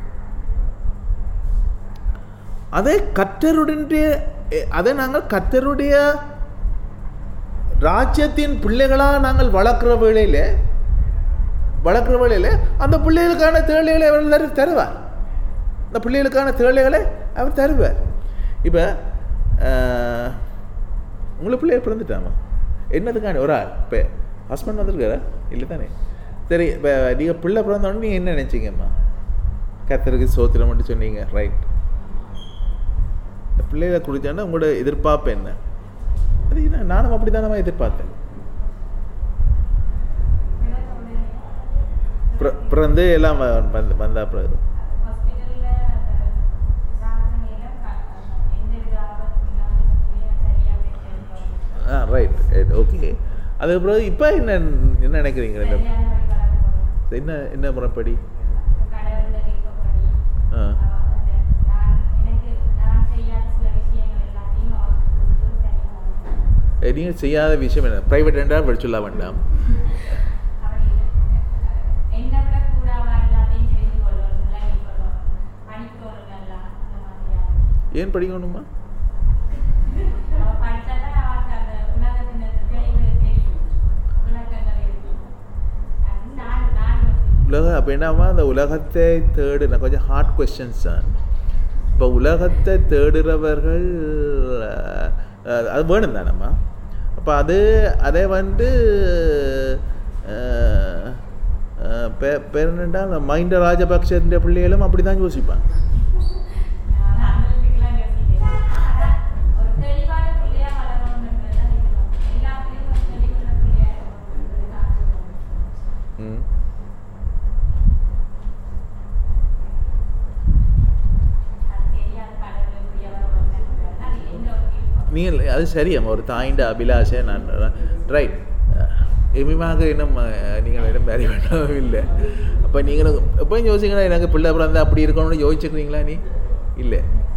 அதை கத்தருடைய அதை நாங்கள் கத்தருடைய ராஜ்யத்தின் பிள்ளைகளாக நாங்கள் வளர்க்குற வேளையில் வளர்க்குற வேளையில் அந்த பிள்ளைகளுக்கான தேவைகளை அவர் தரு- தருவார் அந்த பிள்ளைகளுக்கான தேவைகளை அவர் தருவார் இப்போ உங்களை பிள்ளைய பிறந்துட்டாமா என்னதுக்காண்டி ஒரு ஆள் இப்போ ஹஸ்பண்ட் வந்திருக்காரா இல்லை தானே சரி இப்போ நீங்கள் பிள்ளை பிறந்தோடனே நீங்கள் என்ன நினச்சிங்கம்மா கத்தருக்கு சோத்திரம் மட்டும் சொன்னீங்க ரைட் இந்த பிள்ளைகளை குடிச்சோன்னா உங்களோட எதிர்பார்ப்பு என்ன அது என்ன, நானும் அப்படி தானே எதிர்பார்த்தேன் பிற- பிறந்து எல்லாம் வ- வந்து வந்தா பிறகு
ஹாஸ்பிட்டல்ல சாப்பிடுங்க எந்த வித ஆபத்தும் இல்லாமல் சரியா பெற்றெடுத்தோம்
ஆ ரைட் ஓகே அதுக்கு பிறகு இப்போ என்ன என்ன நினைக்கிறீங்க இந்த
சரியான வழி வளர்க்கணும்
என்ன என்ன முறைப்படி
கடவுள்ல விருப்பப்படி
ஆ
நான் எனக்கு நான் செய்யாத சில விஷயங்கள் எல்லாத்தையும் அவருக்கு கொடுத்து சரியாக
நீங்கள் செய்யாத விஷயம் என்ன ப்ரைவேட் என்றால் படி சொல்ல வேண்டாம்
அப்படி என்னை விட கூட அவ எல்லாத்தையும் தெரிந்து கொள்ளணும் விளங்கி கொள்ளணும் படிக்கணும் எல்லாம் அந்த மாதிரியான
ஏன் படிக்கணுமா
அவ படிச்சாதான் அவளுக்கு அந்த உலகத்தின் தெளிவு தெரியும் விளக்கங்கள் இருக்கும் அது நான் நான் யோசிக்கிறேன்.
உலக அப்போ என்னம்மா அந்த உலகத்தை தேடுன கொஞ்சம் ஹார்ட் கொஸ்டின்ஸ் தான் இப்போ உலகத்தை தேடுறவர்கள் அஹ், அது வேணும் தானம்மா அப்போ அது அதை வந்து அஹ், அஹ், பே- பேர் என்னண்டா அந்த மைண்ட ராஜபக்சேன்ற பிள்ளைகளும் அப்படி தான் யோசிப்பாங்க
நான் அந்த விஷயத்துக்கெல்லாம் யோசிக்கிறேன். ஆனா, ஒரு தெளிவான பிள்ளையா வளரணும்ன்றதுதான் இருக்கணும். எல்லாத்துலயும் ஒரு தெளிவுள்ள பிள்ளையா இருக்கணும்ன்றது தான் ஆசை.
ம்
அது தெரியாத கடவுளுக்கு
நீங்கள் அது சரியாம் ஒரு தாயிண்ட அபிலாஷை நான் ரைட் எமிமாக இன்னும் அஹ், நீங்கள் இன்னும் வேற வேண்டாம் இல்லை அப்போ நீங்களும் எப்போயும் யோசிக்கணும் எனக்கு பிள்ளை பிறந்தா அப்படி இருக்கணும்னு யோசிச்சுக்கிறீங்களா நீ இல்லை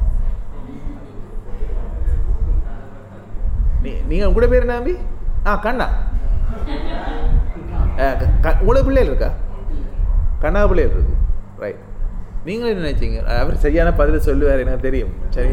நீ நீங்கள் உங்களோட பேர் என்ன தம்பி ஆ கண்ணா அஹ், க- க- உங்களோட பிள்ளைகள் இருக்கா கண்ணா பிள்ளைகள் இருக்கு ரைட் நீங்களும் என்ன நினைச்சீங்க அவர் சரியான பதிலை சொல்லுவார் எனக்கு தெரியும் சரி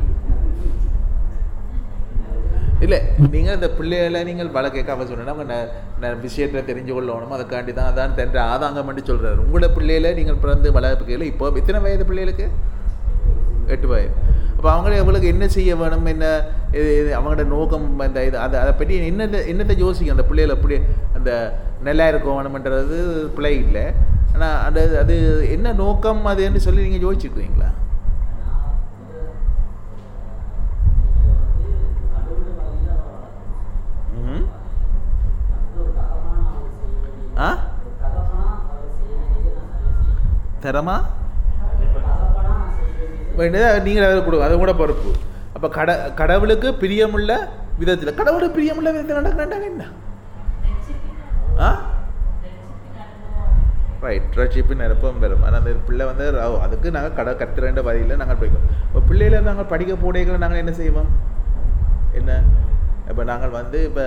இல்லை நீங்கள் இந்த பிள்ளைகளை நீங்கள் பல கேட்காம சொன்னா அவங்க ந- ந- விஷயத்தை தெரிஞ்சு கொள்ளணும் அதுக்காண்டி தான் அதான் தென்ற ஆதாங்கம் பண்ணி சொல்கிறாரு உங்களோட பிள்ளையில நீங்கள் பிறந்து வளர்ப்புக்கையில் இப்போ எத்தனை வயது பிள்ளைகளுக்கு எட்டு வயது அப்போ அவங்கள அவங்களுக்கு என்ன செய்ய வேணும் என்ன இது இது அவங்களோட நோக்கம் இந்த இது அதை அதை பற்றி என்னத்தை என்னத்தை யோசிக்கும் அந்த பிள்ளைகள் அப்படி அந்த நல்லா இருக்க வேணுமன்றது பிள்ளை இல்லை ஆனால் அது அது என்ன நோக்கம் அதுன்னு சொல்லி நீங்கள் யோசிச்சுக்குவீங்களா ம் ஆ தரமா வேண்டியது நீங்கள் அதை கொடுங்க அது கூட பொறுப்பு அப்போ கட கடவுளுக்கு பிரியமுள்ள விதத்தில் கடவுளுக்கு பிரியமுள்ள விதத்தில் நடக்கிறாங்க என்ன ஆ ரைட் ரட்சிப்பு நிரப்பம் பெறும் ஆனால் அந்த பிள்ளை வந்து ர- அதுக்கு நாங்கள் கடை கத்துறேன்ற வழியில் நாங்கள் படிக்கிறோம் இப்போ பிள்ளையில நாங்கள் படிக்க போடைகளை நாங்கள் என்ன செய்வோம் என்ன இப்போ நாங்கள் வந்து இப்போ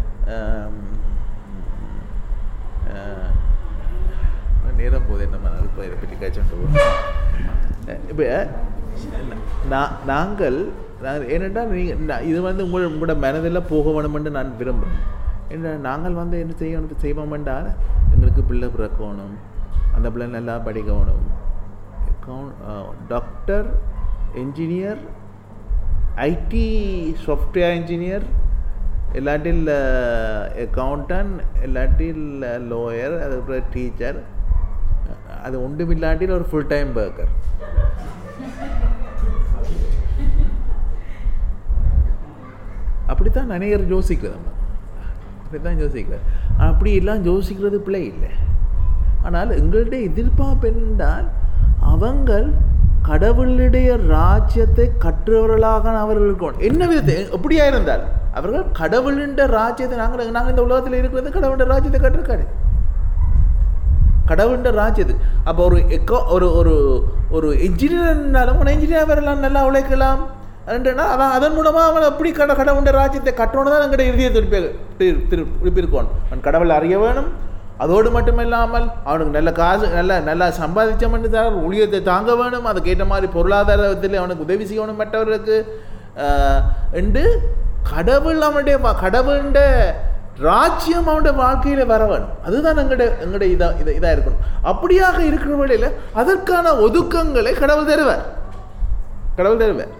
நேரம் போது என்ன இப்போ இதை பற்றி காய்ச்சல் இப்போ நான் நாங்கள் நாங்கள் ஏனென்றால் நீங்கள் இது வந்து உங்கள் உங்களோட மனதில் போக வேணுமென்று நான் விரும்புகிறேன் என்ன நாங்கள் வந்து என்ன செய்யணும் செய்வோம் என்றால் எங்களுக்கு பிள்ளை பிறக்கணும் அந்த பிள்ளை நல்லா படிக்கணும் doctor engineer IT software engineer இல்லாட்டில் அக்கௌண்டன்ட் இல்லாட்டில் லோயர் அதுக்கப்புறம் டீச்சர் அது ஒன்றும் இல்லாட்டில் ஒரு ஃபுல் டைம் ஒர்க்கர் அப்படித்தான் அநேகர் யோசிக்கிறது நம்ம அப்படித்தான் யோசிக்கிறது அப்படி எல்லாம் யோசிக்கிறது பிள்ளை இல்லை ஆனால் எங்களுடைய எதிர்பார்ப்பு என்றால் அவங்கள் கடவுளுடைய ராஜ்யத்தை கற்றவர்களாக அவர்கள் இருக்கணும் என்ன விதத்தை எப்படியா இருந்தால் அவர்கள் கடவுளின் ராஜ்யத்தை நாங்கள் நாங்கள் இந்த உலகத்தில் இருக்கிறது கடவுளுடைய ராஜ்யத்தை கற்றுக்காடு கடவுளுடைய ராஜ்யத்துக்கு அப்போ ஒரு எக்கோ ஒரு ஒரு ஒரு இன்ஜினியர்னாலும் ஒரு இன்ஜினியர் வரலாம் நல்லா உழைக்கலாம் ரெண்டுனா அதான் அதன் மூலமாக அவன் அப்படி கட கடவுளுடைய ராஜ்யத்தை கட்டணும் தான் எங்களுடைய இறுதியை திருப்பி திரு- திரு திருப்பியிருக்கணும் அவன் கடவுளை அறிய வேணும் அதோடு மட்டுமில்லாமல் அவனுக்கு நல்ல காசு நல்ல நல்லா சம்பாதிச்ச தான் ஊழியத்தை தாங்க வேணும் அதுக்கேற்ற மாதிரி பொருளாதாரத்தில் அவனுக்கு உதவி செய்யணும் மற்றவர்களுக்கு ஆஹ், என்று கடவுள் அவனுடைய வா- கடவுளுடைய ராஜ்யம் அவனுடைய வாழ்க்கையில் வர வேணும் அதுதான் எங்களுடைய எங்களுடைய இதாக இதாக இதாக இருக்கணும் அப்படியாக இருக்கிற வழியில் அதற்கான ஒதுக்கங்களை கடவுள் தருவார் கடவுள் தருவார்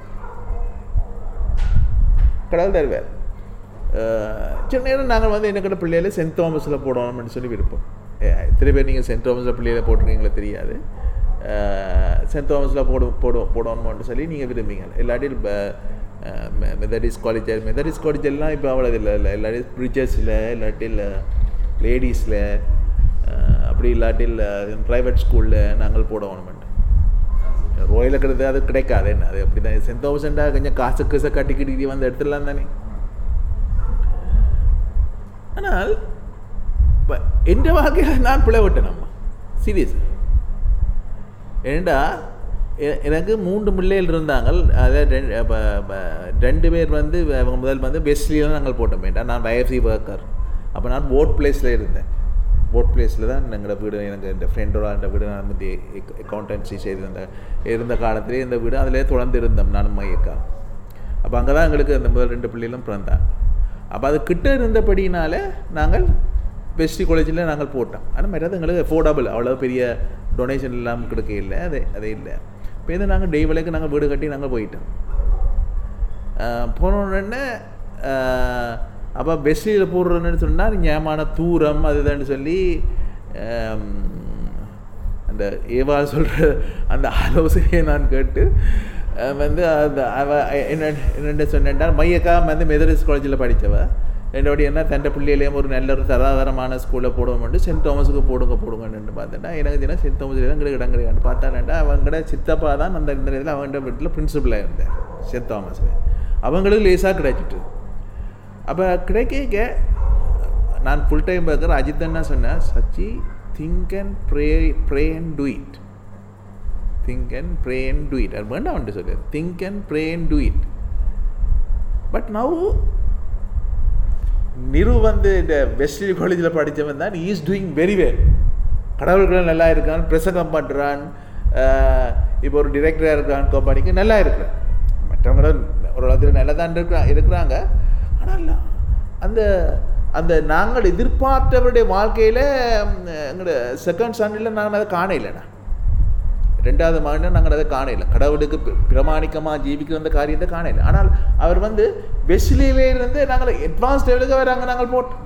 கடவுள் தருவார் அஹ் சில நேரம் நாங்கள் வந்து என்ன பிள்ளைகளை சென்ட் தாமஸில் போடணும்னு சொல்லி விருப்பம் அஹ் எத்தனை பேர் நீங்கள் சென்ட் தாமஸில் பிள்ளைகளை போட்டிருக்கீங்களோ தெரியாது அஹ் சென்ட் தாமஸில் போடு போடு போடணும்னு சொல்லி நீங்கள் விரும்புங்க இல்லாட்டி மெதடிஸ் காலேஜ் மெதடிஸ் காலேஜ் எல்லாம் இப்போ அவ்வளோ இல்லை இல்லை இல்லாட்டி பிரிச்சர்ஸில் இல்லாட்டி லேடிஸில் அப்படி இல்லாட்டி ப்ரைவேட் ஸ்கூலில் நாங்கள் போடணுமெண்டு ரோயில் கிடையாது அது கிடைக்காது என்ன அது அப்படி தான் சென்ட் தாமஸ்ண்டா கொஞ்சம் காசு கீசை கட்டிக்கிட்டு வந்து எடுத்துடலாம் தானே ஆனால் இப்போ எந்த வாழ்க்கையில் நான் பிளவிட்டேன் நம்ம சீரியஸ் ஏண்டா எ- எனக்கு மூன்று பிள்ளைகள் இருந்தாங்க அதாவது ரெண்டு அப்ப- அப்ப ரெண்டு பேர் வந்து அவங்க முதல் வந்து வெஸ்ட்லியில் நாங்கள் போட்டோம் வேண்டாம் நான் வயசி ஒர்க்கர் அப்போ நான் போட் பிளேஸில் இருந்தேன் போட் பிளேஸில் தான் எங்களோட வீடு எனக்கு இந்த ஃப்ரெண்டோட அந்த வீடு நான் வந்து அக்கௌண்டன்சி செய்திருந்த இருந்த காலத்திலே இந்த வீடு அதிலே தொடர்ந்து இருந்தோம் நானும் மையக்கா அப்போ அங்கே தான் எங்களுக்கு அந்த முதல் ரெண்டு பிள்ளைகளும் பிறந்தாங்க அப்போ அது கிட்ட இருந்தபடினால நாங்கள் பெஸ்டி காலேஜில் நாங்கள் போட்டோம் ஆனால் மாதிரி எங்களுக்கு அஃபோர்டபுள் அவ்வளோ பெரிய டொனேஷன் இல்லாமல் கிடைக்க இல்லை அது அது இல்லை இப்போ இது நாங்கள் டெய் விலைக்கு நாங்கள் வீடு கட்டி நாங்கள் போயிட்டோம் ஆஹ் போன உடனே அப்போ பெஸ்டியில் போடுறோன்னு சொன்னால் ஞாபகமான தூரம் அதுதான்னு சொல்லி ஆம், அந்த ஏவா சொல்கிற அந்த ஆலோசனையை நான் கேட்டு அஹ் வந்து அந்த அவ என்ன என்ன சொன்னேன்டா மையக்கா வந்து மெதரிஸ் காலேஜில் படித்தவ என்னோடைய என்ன தண்டை பிள்ளையிலையும் ஒரு நல்ல ஒரு தராதரமான ஸ்கூலில் போடுவோம்ட்டு சென்ட் தாமஸுக்கு போடுங்க போடுங்கன்னு பார்த்தேன்டா எனக்கு தெரியும் சென்ட் தாமஸில் தான் எங்களுக்கு இடம் கிடையாது பார்த்தாலேண்டா அவங்கட சித்தப்பா தான் அந்த இந்த இதில் அவங்கள்ட்ட வீட்டில் பிரின்சிபலாக இருந்தார் சென்ட் தாமஸில் அவங்களுக்கு லேசாக கிடைச்சிட்டு அப்போ கிடைக்க நான் ஃபுல் டைம் பார்க்குற அஜித் என்ன சொன்னேன் சச்சி think and pray pray and do it think and pray and do it அது வேண்டாம் வந்து சொல்லு think and pray and do it but now நிரு வந்து இந்த வெஸ்ட்லி காலேஜில் படித்தவன் தான் இஸ் டூயிங் வெரி வெல் கடவுள்கள் நல்லா இருக்கான் பிரசங்கம் பண்ணுறான் இப்போ ஒரு டிரெக்டராக இருக்கான் கம்பெனிக்கு நல்லா இருக்கிறான் மற்றவங்களும் ஒரு இடத்துல நல்லா தான் இருக்கிறா இருக்கிறாங்க ஆனால் அந்த அந்த நாங்கள் எதிர்பார்த்தவருடைய வாழ்க்கையில் எங்களோட செகண்ட் சன்னில் நாங்கள் அதை காணையில்லைண்ணா ரெண்டாவது மகன் நாங்கள் அதை காணையில கடவுளுக்கு பி- பிரமாணிக்கமாக ஜீவிக்க வந்த காரியத்தை காணையில ஆனால் அவர் வந்து வெஸ்லியிலே இருந்து நாங்கள் அட்வான்ஸ் லெவலுக்கு வராங்க நாங்கள் போட்டோம்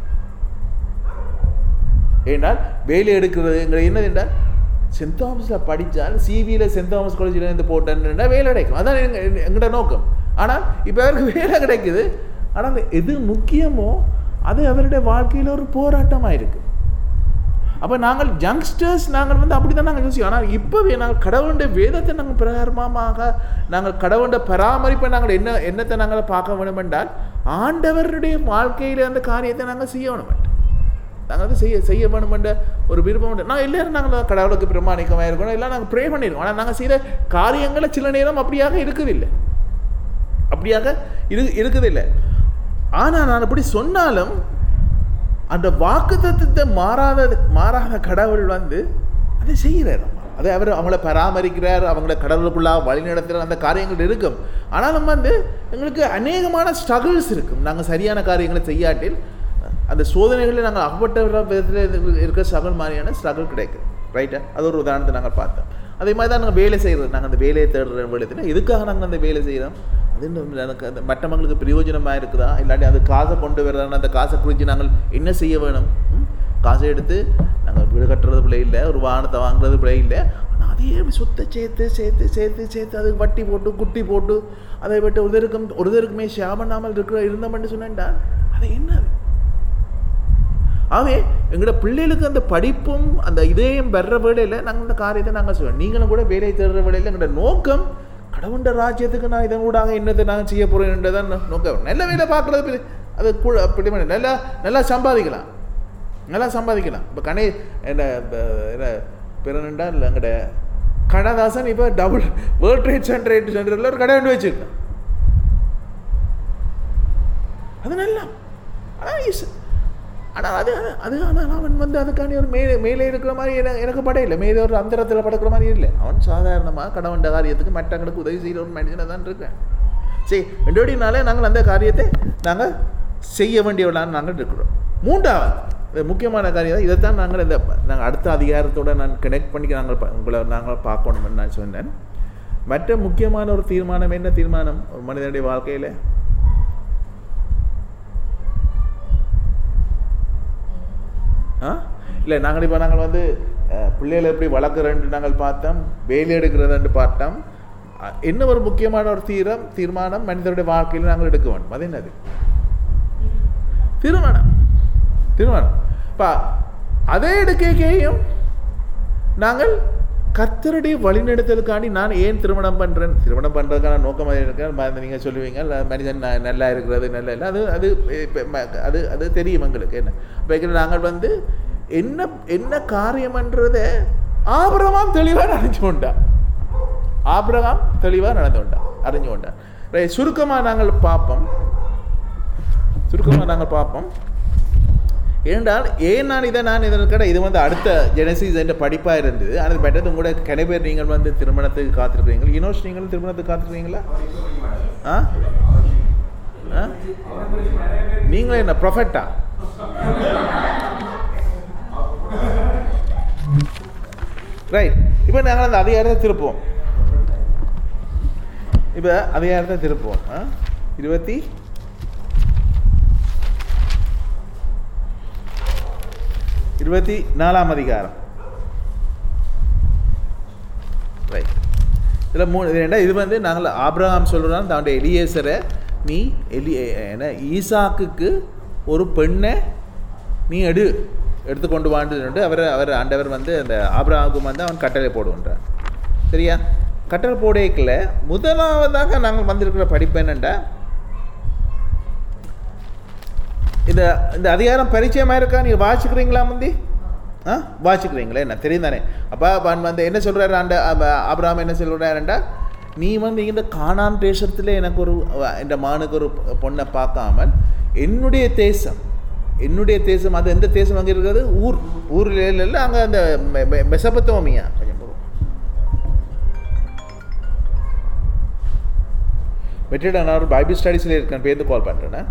ஏனால் வேலை எடுக்கிறதுங்கிறது என்னது என்றால் சென்ட் தாமஸில் படித்தால் சிவியில் சென்ட் தாமஸ் காலேஜில் இருந்து போட்டேன்னா வேலை கிடைக்கும் அதான் எங்க எங்களோட நோக்கம் ஆனால் இப்போ அவருக்கு வேலை கிடைக்குது ஆனால் எது முக்கியமோ அது அவருடைய வாழ்க்கையில் ஒரு போராட்டமாக இருக்குது அப்போ நாங்கள் யங்ஸ்டர்ஸ் நாங்கள் வந்து அப்படி தான் நாங்கள் யோசிக்கிறோம் ஆனால் இப்போவே நாங்கள் கடவுளுடைய வேதத்தை நாங்கள் பிரகாரமாக நாங்கள் கடவுளுடைய பராமரிப்பை நாங்கள் என்ன என்னத்தை நாங்கள் பார்க்க வேணும் என்றால் ஆண்டவருடைய வாழ்க்கையில் அந்த காரியத்தை நாங்கள் செய்ய வேணும் நாங்கள் வந்து செய்ய செய்ய வேணுமென்ற ஒரு விருப்பம் உண்டு நான் எல்லாரும் நாங்கள் கடவுளுக்கு பிரமாணிக்கமாக இருக்கணும் எல்லாம் நாங்கள் ப்ரே பண்ணிடுவோம் ஆனால் நாங்கள் செய்கிற காரியங்களை சில நேரம் அப்படியாக இருக்குதில்லை அப்படியாக இரு இருக்குதில்லை ஆனால் நான் அப்படி சொன்னாலும் அந்த வாக்கு தத்துவத்தை மாறாத மாறாத கடவுள் வந்து அதை செய்கிறார் அதை அவர் அவங்கள பராமரிக்கிறார் அவங்கள கடவுளுக்குள்ளாக வழி நடத்துகிற அந்த காரியங்கள் இருக்கும் ஆனாலும் வந்து எங்களுக்கு அநேகமான ஸ்ட்ரகிள்ஸ் இருக்கும் நாங்கள் சரியான காரியங்களை செய்யாட்டில் அந்த சோதனைகளில் நாங்கள் அகப்பட்ட விதத்தில் இருக்கிற ஸ்ட்ரகிள் மாதிரியான ஸ்ட்ரகிள் கிடைக்கும் ரைட்டா அது ஒரு உதாரணத்தை நாங்கள் பார்த்தோம் அதே மாதிரி தான் நாங்கள் வேலை செய்கிறது நாங்கள் அந்த வேலையை தேடுற வேலைத்தில் எதுக்காக நாங்கள் அந்த வேலை செய்கிறோம் அது இன்னும் எனக்கு அந்த மற்றவங்களுக்கு பிரயோஜனமாக இருக்குதா இல்லாட்டி அது காசை கொண்டு வரதான அந்த காசை குறித்து நாங்கள் என்ன செய்ய வேணும் ம்? காசை எடுத்து நாங்கள் வீடு கட்டுறது பிள்ளை இல்லை ஒரு வாகனத்தை வாங்குறது பிள்ளை இல்லை ஆனால் அதே சொத்தை சேர்த்து சேர்த்து சேர்த்து சேர்த்து அதுக்கு வட்டி போட்டு குட்டி போட்டு அதை விட்டு ஒருத்தருக்கும் ஒருத்தருக்குமே ஷேர் பண்ணாமல் இருக்கிற இருந்தோம்னு சொன்னேன்டா அது என்னது ஆகவே எங்களோட பிள்ளைகளுக்கு அந்த படிப்பும் அந்த இதயம் வர்ற வேலையில் நாங்கள் இந்த காரியத்தை நாங்கள் செய்வோம் நீங்களும் கூட வேலை தேடுற வேலையில் எங்களோட நோக்கம் கடவுண்ட ராஜ்யத்துக்கு நான் இதன் ஊடாக என்னத்தை நான் செய்ய போகிறேன்றதான் நோக்கம் நல்ல வேலை பார்க்குறது பெரிய- அது கூட அப்படி பண்ணி நல்லா நல்லா சம்பாதிக்கலாம் நல்லா சம்பாதிக்கலாம் இப்போ கணே என்ன ப- என்ன பிறனுண்டா இல்லை எங்கட கண்ணதாசன் இப்போ டபுள் வேர்ல்ட் ட்ரேட் சென்டர் சென்டரில் ஒரு கடை ஒன்று வச்சுருக்கான் அது நல்லா ஆனால் இஸ் ஆனால் அது அது- அது ஆனால் அவன் வந்து அதுக்காண்டி ஒரு மேலே மேலே இருக்கிற மாதிரி என- எனக்கு படையில்லை மேலே ஒரு அந்தரத்தில் படுக்கிற மாதிரி இல்லை அவன் சாதாரணமாக கடவுண்ட காரியத்துக்கு மற்றவங்களுக்கு உதவி செய்கிற ஒரு மனுஷனை தான் இருக்கேன் சரி ரெண்டோடினாலே நாங்கள் அந்த காரியத்தை நாங்கள் செய்ய வேண்டியவளான்னு நாங்கள் இருக்கிறோம் மூன்றாவது இது முக்கியமான காரியம் இதைத்தான் நாங்கள் இந்த நாங்கள் அடுத்த அதிகாரத்தோட நான் கனெக்ட் பண்ணி நாங்கள் ப- உங்களை நாங்கள் பார்க்கணும்னு நான் சொன்னேன் மற்ற முக்கியமான ஒரு தீர்மானம் என்ன தீர்மானம் ஒரு மனிதனுடைய வாழ்க்கையில் ஆ இல்லை நாங்கள் இப்போ நாங்கள் வந்து அஹ், பிள்ளைகளை எப்படி வளர்க்குறேன்னு நாங்கள் பார்த்தோம் வேலை எடுக்கிறதுன்னு பார்த்தோம் அஹ், என்ன ஒரு முக்கியமான ஒரு தீரம் தீர்மானம் மனிதனுடைய வாழ்க்கையில் நாங்கள் எடுக்க வேண்டும் அது என்னது திருமணம் திருமணம் இப்போ அதே எடுக்கையும் நாங்கள் கர்த்தருடைய வழிநடத்தலுக்காண்டி நான் ஏன் திருமணம் பண்ணுறேன் திருமணம் பண்ணுறதுக்கான நோக்கம் இருக்கேன் நீங்கள் சொல்லுவீங்க இல்ல, மனிதன் ந- நல்லா இருக்கிறது நல்ல இல்லை அது அது இப்ப ம- அது அது தெரியும் எங்களுக்கு என்ன இப்போ நாங்கள் வந்து என்ன என்ன காரியம்ன்றதை ஆபிரகாம் தெளிவாக அறிஞ்சு கொண்டான் ஆபிரகாம் தெளிவாக நடந்து கொண்டான் அறிஞ்சு கொண்டான் ரைட் சுருக்கமாக நாங்கள் பார்ப்போம் சுருக்கமாக நாங்கள் பார்ப்போம் ஏனென்றால் ஏன் நான் இதை நான் இதற்கட இது வந்து அடுத்த ஜெனசிஸ் என்ற படிப்பாக இருந்தது ஆனால் பெற்றது உங்களோட கனை பேர் நீங்கள் வந்து திருமணத்துக்கு காத்திருக்கிறீங்க இனோஷ் நீங்களும் திருமணத்துக்கு காத்திருக்கிறீங்களா ஆ ஆ நீங்களும் என்ன ப்ரொஃபட்டா ரைட் இப்போ நாங்கள் அந்த அதிகாரத்தை திருப்புவோம் இப்போ அதிகாரத்தை திருப்புவோம் ஆ இருபத்தி இருபத்தி நாலாம் அதிகாரம் ரைட் இதில் மூணு இது என்ன இது வந்து நாங்கள் ஆபிரகாம் சொல்கிறோம் தன்னுடைய எலியேசரை நீ எலி என்ன ஈசாக்குக்கு ஒரு பெண்ணை நீ எடு எடுத்து கொண்டு வாண்டு அவர் அவர் ஆண்டவர் வந்து அந்த ஆபிரகாமுக்கு வந்து அவன் கட்டளை போடுகின்றான் சரியா கட்டளை போடைக்கில் முதலாவதாக நாங்கள் வந்திருக்கிற படிப்பு என்னென்னா இந்த இந்த அதிகாரம் பரிச்சயமாக இருக்கா நீங்கள் வாசிக்கிறீங்களா முந்தி ஆ வாசிக்கிறீங்களே என்ன தெரியும் தானே அப்போ அவன் வந்து என்ன சொல்கிறாரு அந்த அபிராம் என்ன சொல்கிறாருண்டா நீ வந்து இந்த காணான் தேசத்தில் எனக்கு ஒரு இந்த மானுக்கு ஒரு பொண்ணை பார்க்காமல் என்னுடைய தேசம் என்னுடைய தேசம் அது எந்த தேசம் அங்கே இருக்கிறது ஊர் ஊரில் இல்லை அங்கே அந்த மெ- மெ- மெசபத்தோமியா கொஞ்சம் பொறு. வெற்றிட நான் ஒரு பைபிள் ஸ்டடீஸில் இருக்கேன் பேருந்து கால் பண்ணுறேன்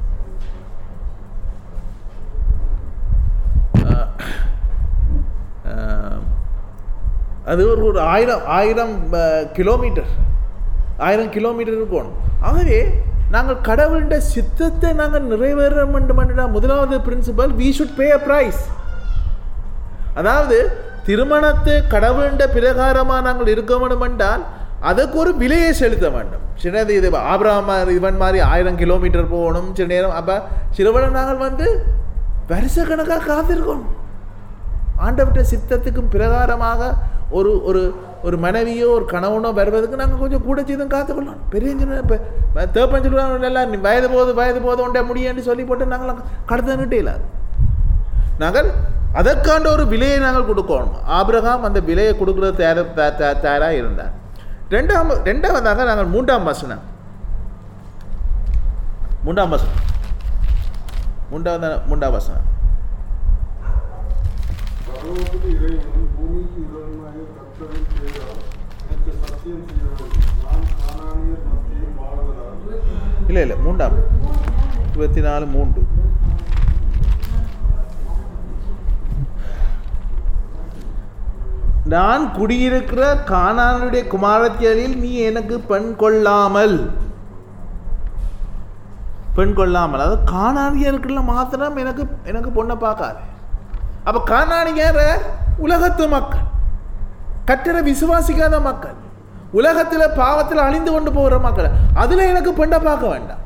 அது ஒரு ஒரு ஆயிரம் ஆயிரம் அஹ், கிலோமீட்டர் ஆயிரம் கிலோமீட்டர் இருக்கணும் ஆகவே நாங்கள் கடவுளுடைய சித்தத்தை நாங்கள் நிறைவேற வேண்டும் முதலாவது principle we should pay a price அதாவது திருமணத்தை கடவுளுடைய பிரகாரமாக நாங்கள் இருக்க வேண்டும் என்றால் அதுக்கு ஒரு விலையை செலுத்த வேண்டும் சின்னது இது ஆபிரகாம் இவன் மாதிரி ஆயிரம் கிலோமீட்டர் போகணும் சில நேரம் அப்போ சிறுவனை நாங்கள் வந்து வருஷக்கணக்காக காத்திருக்கணும் ஆண்டவற்ற சித்தத்துக்கும் பிரகாரமாக ஒரு ஒரு ஒரு மனைவியோ ஒரு கணவனோ வருவதுக்கு நாங்கள் கொஞ்சம் கூட செய்தும் காத்துக்கொள்ளணும் பெரிய இப்போ தேப்பன் சொல்லுவாங்க எல்லாம் நீ வயது போது வயது போது உண்டே முடியும்னு சொல்லி போட்டு நாங்கள் கடத்தன்னுட்டே இல்லை நாங்கள் அதற்காண்ட ஒரு விலையை நாங்கள் கொடுக்கணும் ஆபிரகாம் அந்த விலையை கொடுக்குறது தயார த- த- தயாராக இருந்தார் ரெண்டாம் ரெண்டாவதாக நாங்கள் மூன்றாம் வசனம் மூன்றாம் வசனம் மூன்றாவது மூன்றாம் வசனம்
பரலோகத்துக்கு இறைவனும் பூமிக்கு இறைவனுமாகிய கர்த்தரின் பெயரால் எனக்கு சத்தியம் செய்ய வேண்டும். நான் கானானியர் மத்தியில் வாழ்வதால்
இல்லை இல்லை மூன்றாம் இருபத்தி நாலு மூன்று நான் குடியிருக்கிற கானானுடைய குமாரத்தியலில் நீ எனக்கு பெண் கொள்ளாமல் பெண் கொள்ளாமல் அதாவது காணானியருக்குள்ள மாத்திரம் எனக்கு எனக்கு பொண்ணை பார்க்காது அப்போ காணானியர் உலகத்து மக்கள் கட்டளை விசுவாசிக்காத மக்கள் உலகத்தில் பாவத்தில் அழிந்து கொண்டு போகிற மக்கள் அதில் எனக்கு பெண்ணை பார்க்க வேண்டாம்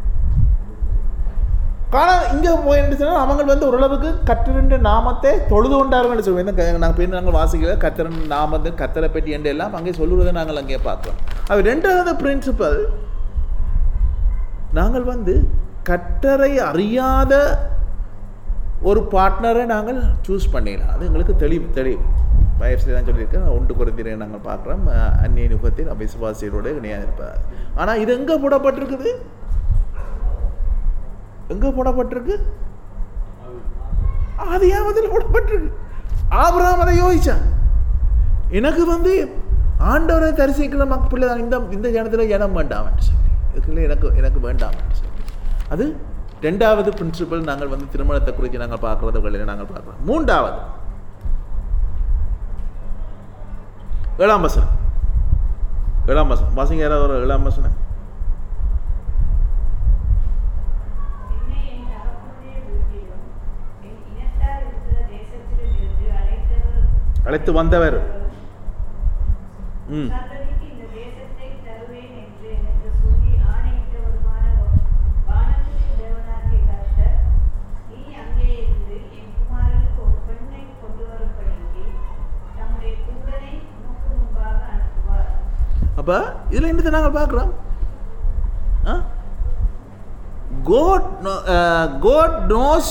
காண இங்கே போயிட்டு சொன்னால் அவங்க வந்து ஓரளவுக்கு கத்திரண்ட நாமத்தை தொழுது கொண்டார்கள் சொல்லுவோம் இந்த நாங்கள் போய் நாங்கள் வாசிக்கல கத்திரன் நாமத்தை கத்தரை பெட்டி என்று எல்லாம் அங்கே சொல்லுவதை நாங்கள் அங்கே பார்க்கிறோம் அது ரெண்டாவது பிரின்சிபல் நாங்கள் வந்து கட்டரை அறியாத ஒரு பார்ட்னரை நாங்கள் சூஸ் பண்ணிடலாம் அது எங்களுக்கு தெளிவு தெளிவு வயசு தான் சொல்லியிருக்கேன் ஒன்று குறைந்திரை நாங்கள் பார்க்குறோம் அஹ், அந்நிய நுகத்தில் அவிசுவாசியரோட இணையாக இருப்பார் ஆனால் இது எங்கே போடப்பட்டிருக்குது எங்கே போடப்பட்டிருக்கு ஆதியாவதில் போடப்பட்டிருக்கு ஆபிரகாம் அதை யோசிச்சான் எனக்கு வந்து ஆண்டவரை தரிசிக்கிற மக்கள் பிள்ளை தான் இந்த இந்த ஜனத்தில் இனம் வேண்டாம்னு சொல்லி இதுக்குள்ள எனக்கு எனக்கு வேண்டாம்னு சொல்லி அது ரெண்டாவது பிரின்சிபல் நாங்கள் வந்து திருமணத்தை குறித்து நாங்கள் பார்க்குறது வழியில் நாங்கள் பார்க்குறோம் மூன்றாவது ஏழாம் வசனம் ஏழாம் வசனம் வாசிங்க யாராவது ஒரு ஏழாம் வசனம்
என்னை என் தகப்பனுடைய வீட்டிலும் என் இனத்தார் இருக்கிற தேசத்திலும் இருந்து அழைத்தவர்
அழைத்து வந்தவர் ம்
சந்ததிக்கு இந்த தேசத்தை தருவேன் என்று எனக்கு சொல்லி ஆணையிட்டவருமான வானத்துக்கு தேவனாகிய கர்த்தர் நீ அங்கே இருந்து என் குமாரனுக்கு ஒரு பெண்ணை கொண்டு வரும்படிக்கு தம்முடைய தூதனை உனக்கு முன்பாக அனுப்புவார்
அப்போ இதில் என்னத்தை நாங்கள் பார்க்குறோம் God God knows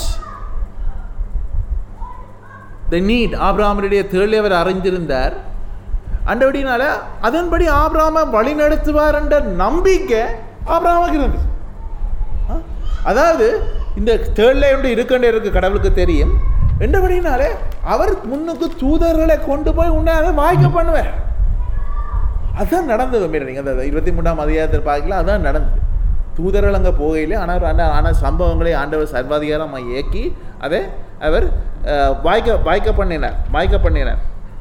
the need ஆபிராமனுடைய தேர்லை அவர் அறிந்திருந்தார் அண்டபடினால அதன்படி ஆபிராம வழி நடத்துவார் என்ற நம்பிக்கை ஆபிராமுக்கு இருந்தது ஆ? அதாவது இந்த தேர்ல ஒன்று இருக்கண்ட இருக்கு கடவுளுக்கு தெரியும் என்றபடினாலே அவர் முன்னுக்கு தூதர்களை கொண்டு போய் உன்னை அதை வாய்க்க பண்ணுவார் அதுதான் நடந்தது மீற நீங்கள் அந்த இருபத்தி மூணாம் அதிகாரத்தில் பார்க்கலாம் அதுதான் நடந்தது தூதர்கள் அங்கே போகையிலே ஆனால் ஆனால் ஆனால் சம்பவங்களை ஆண்டவர் சர்வாதிகாரமாக இயக்கி அதை அவர் அஹ், வாய்க்க வாய்க்க பண்ணினார் வாய்க்க பண்ணினார்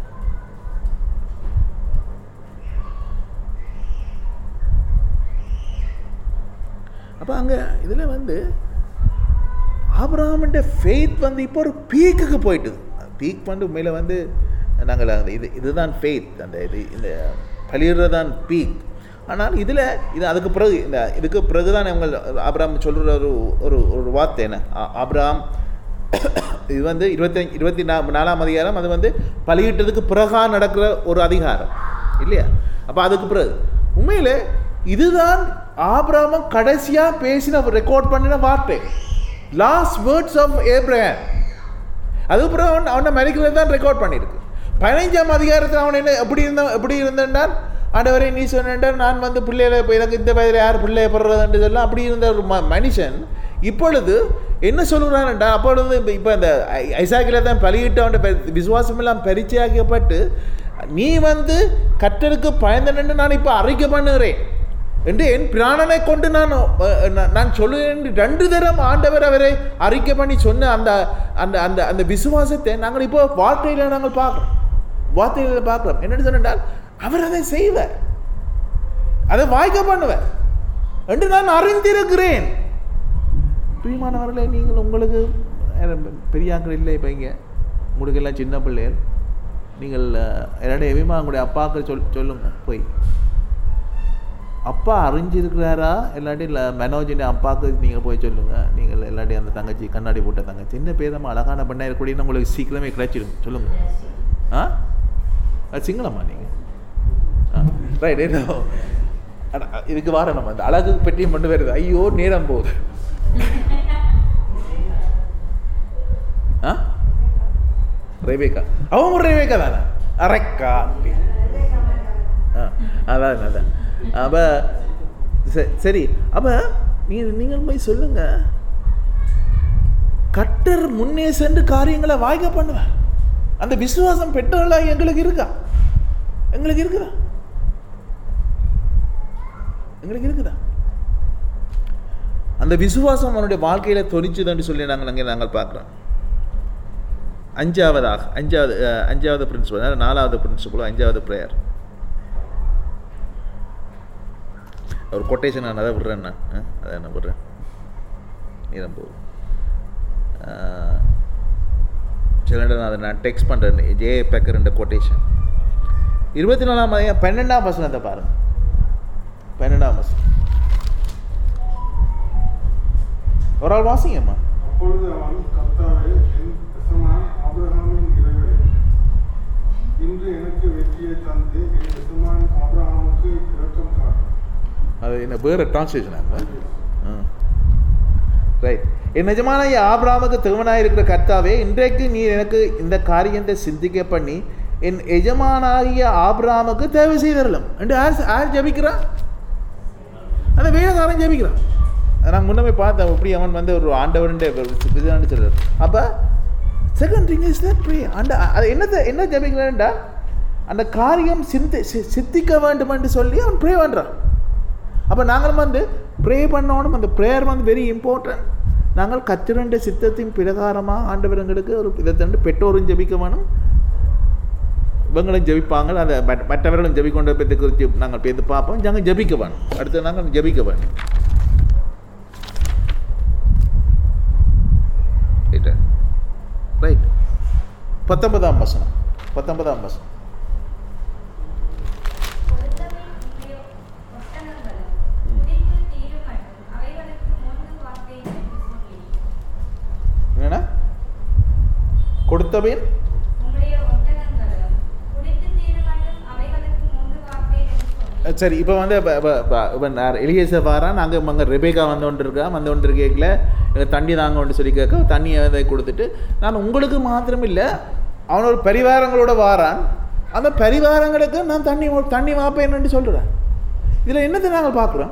அப்போ அங்கே இதில் வந்து ஆபிரகாமுடைய ஃபெய்த் வந்து இப்போ ஒரு பீக்குக்கு போயிட்டுது பீக் வந்து உண்மையில் வந்து நாங்கள் அந்த இது இதுதான் ஃபெய்த் அந்த இது இந்த பலியிடுறதான் பீக் ஆனால் இதில் இது அதுக்கு பிறகு இந்த இதுக்கு பிறகு தான் இவங்க ஆபிரகாம் சொல்கிற ஒரு ஒரு ஒரு வார்த்தை என்ன ஆ- ஆபிரகாம் இது வந்து இருபத்தி இருபத்தி நா நாலாம் அதிகாரம் அது வந்து பலியிட்டதுக்கு பிறகா நடக்கிற ஒரு அதிகாரம் இல்லையா அப்போ அதுக்கு பிறகு உண்மையிலே இதுதான் ஆபிரகாம் கடைசியாக பேசின ரெக்கார்ட் பண்ணின வார்த்தை லாஸ்ட் வேர்ட்ஸ் ஆஃப் ஏப்ரஹாம் அதுக்கப்புறம் அவன் அவனை மரிக்கிறது தான் ரெக்கார்ட் பண்ணியிருக்கு பதினைஞ்சாம் அதிகாரத்தில் அவன் என்ன எப்படி இருந்தான் எப்படி இருந்தான் ஆண்டவரே நீ சொன்ன நான் வந்து பிள்ளைகளை இப்போ எனக்கு இந்த வயதில் யார் பிள்ளைய படுறதுன்றது இதெல்லாம் அப்படி இருந்த ஒரு ம மனுஷன் இப்பொழுது என்ன சொல்கிறான்டா அப்பொழுது இப்போ இப்போ இந்த ஐ- ஐசாக்கில் தான் பலியிட்டு அவன் விசுவாசம் எல்லாம் பரிச்சையாக்கப்பட்டு நீ வந்து கற்றலுக்கு பயந்தனன்னு நான் இப்போ அறிக்கை பண்ணுகிறேன் என்று என் பிராணனை கொண்டு நான் அஹ், நான்- நான் சொல்லுவேன் ரெண்டு தரம் ஆண்டவர் அவரை அறிக்கை பண்ணி சொன்ன அந்த அந்த அந்த அந்த விசுவாசத்தை நாங்கள் இப்போ வார்த்தையில் நாங்கள் பார்க்குறோம் வார்த்தையில் பார்க்குறோம் என்னென்னு சொன்னால் அவர் அதை செய்வார் அதை வாய்க்க பண்ணுவார் என்று நான் அறிந்திருக்கிறேன் பிரியமானவர்களே நீங்கள் உங்களுக்கு யாரும் பெரியாக்கள் இல்லை இப்போ இங்கே உங்களுக்கு எல்லாம் சின்ன பிள்ளைகள் நீங்கள் அஹ், என்னுடைய எவிமா உங்களுடைய அப்பாக்கள் சொல் சொல்லுங்க போய் அப்பா அறிஞ்சிருக்கிறாரா இல்லாட்டி இல்லை மனோஜின் அப்பாவுக்கு நீங்கள் போய் சொல்லுங்கள் நீங்கள் இல்லாட்டி அந்த தங்கச்சி கண்ணாடி போட்ட தங்கச்சி சின்ன பேதமா அழகான பெண்ணாக இருக்கக்கூடிய உங்களுக்கு சீக்கிரமே கிடைச்சிடும் சொல்லுங்கள் ஆ அது சிங்களமா நீங்கள் ஆ ரைட் என்ன அட, இதுக்கு வார நம்ம அந்த அழகு பெட்டியும் கொண்டு வருது ஐயோ நேரம் போகுது ஆ ரேவேக்கா அவன் ஒரு ரேவேக்கா தானே அரக்கா ஆ அதான் அதான் அப்போ சரி அப்போ நீ நீங்கள் போய் சொல்லுங்க கட்டர் முன்னே சென்று காரியங்களை வாய்க்க பண்ணுவார் அந்த விசுவாசம் பெற்றவர்களாக எங்களுக்கு இருக்கா எங்களுக்கு இருக்குதா எங்களுக்கு இருக்குதா அந்த விசுவாசம் அவனுடைய வாழ்க்கையில் தொனிச்சுதுன்னு சொல்லி நாங்கள் அங்கே நாங்கள் பார்க்குறோம் அஞ்சாவதாக அஞ்சாவது அஹ், அஞ்சாவது பிரின்சிபல் அதாவது நாலாவது பிரின்சிபல் அஞ்சாவது ப்ரேயர் ஒரு கொட்டேஷன் நான் அதை விடுறேன் நான் அஹ், அதை நான் விடுறேன் நேரம் போகுது அஹ், சில நேரம் நான் அதை நான் டெக்ஸ்ட் பண்ணுறேன் ஜே பேக்கர் கொட்டேஷன் இருபத்தி நாலாம் அதிகாரம் பன்னெண்டாம் வசனத்தை பாருங்க பன்னெண்டாம் வசனம் ஒரு ஆள் வாசிங்கம்மா
அப்பொழுது அவன் கர்த்தாவே என் எசமான் ஆபிரகாமின் இறைவனே இன்று எனக்கு வெற்றியை தந்து என் எசமான் ஆபிரகாமுக்கு இரக்கம் காட்டும்
அது என்ன வேறு டிரான்ஸ்லேஷன் ரைட் என் நிஜமான ஆபிராமுக்கு திருமணாக இருக்கிற கர்த்தாவே இன்றைக்கு நீ எனக்கு இந்த காரியத்தை சிந்திக்க பண்ணி என் எஜமானாகிய ஆபிராமுக்கு தேவை செய்தரலாம் என்று யார் யார் ஜபிக்கிறான் அந்த வேதக்காரன் ஜபிக்கிறான் அதை நான் முன்னமே பார்த்தேன் எப்படி அவன் வந்து ஒரு ஆண்டவருடைய இதுன்னு சொல்றாரு அப்போ second thing is that pray அந்த அது என்னத்தை என்ன ஜபிக்கிறான்டா அந்த காரியம் சிந்தி சி- சித்திக்க வேண்டும் என்று சொல்லி அவன் ப்ரே பண்ணுறான் அப்போ நாங்கள் வந்து ப்ரே பண்ணணும் அந்த ப்ரேயர் வந்து வெரி இம்பார்ட்டன்ட் நாங்கள் கத்திரண்ட சித்தத்தின் பிரகாரமாக ஆண்டவரங்களுக்கு ஒரு இதை தண்டு பெற்றோரும் ஜெபிக்க வேணும் இவங்களும் ஜெபிப்பாங்க அதை மற்ற- மற்றவர்களும் ஜெபிக்கொண்ட பற்றி குறித்து நாங்கள் பேசி பார்ப்போம் நாங்கள் ஜெபிக்க வேணும் அடுத்து நாங்கள் ஜெபிக்க வேணும் ரைட் பத்தொன்பதாம் வசனம் பத்தொன்பதாம் வசனம்
கொடுத்தவன் உடைய ஒட்டகங்களும் குடித்து தீருமட்டும் அவைகளுக்கு முன்பு வார்த்தை என்று சொல்லி
என்னன்னா கொடுத்தவேன்
உம்முடைய ஒட்டகங்களும் குடித்து தீருமட்டும் அவைகளுக்கு முன்பு வார்த்தை என்று சொல்லி
சரி இப்போ வந்து இப்போ இப்போ இப்போ இவன் எலிகேசர் வாரான் நாங்கள் அங்கே ரெபேக்கா வந்து கொண்டு இருக்கா வந்து கொண்டு இருக்கேக்கல எனக்கு தண்ணி தாங்க கொண்டு சொல்லி கேட்க தண்ணியை அதை கொடுத்துட்டு நான் உங்களுக்கு மாத்திரம் இல்லை அவன் ஒரு பரிவாரங்களோட வாரான் அந்த பரிவாரங்களுக்கு நான் தண்ணி மோ- தண்ணி வாப்பேன்னு சொல்கிறேன் இதில் என்னத்தை நாங்கள் பார்க்குறோம்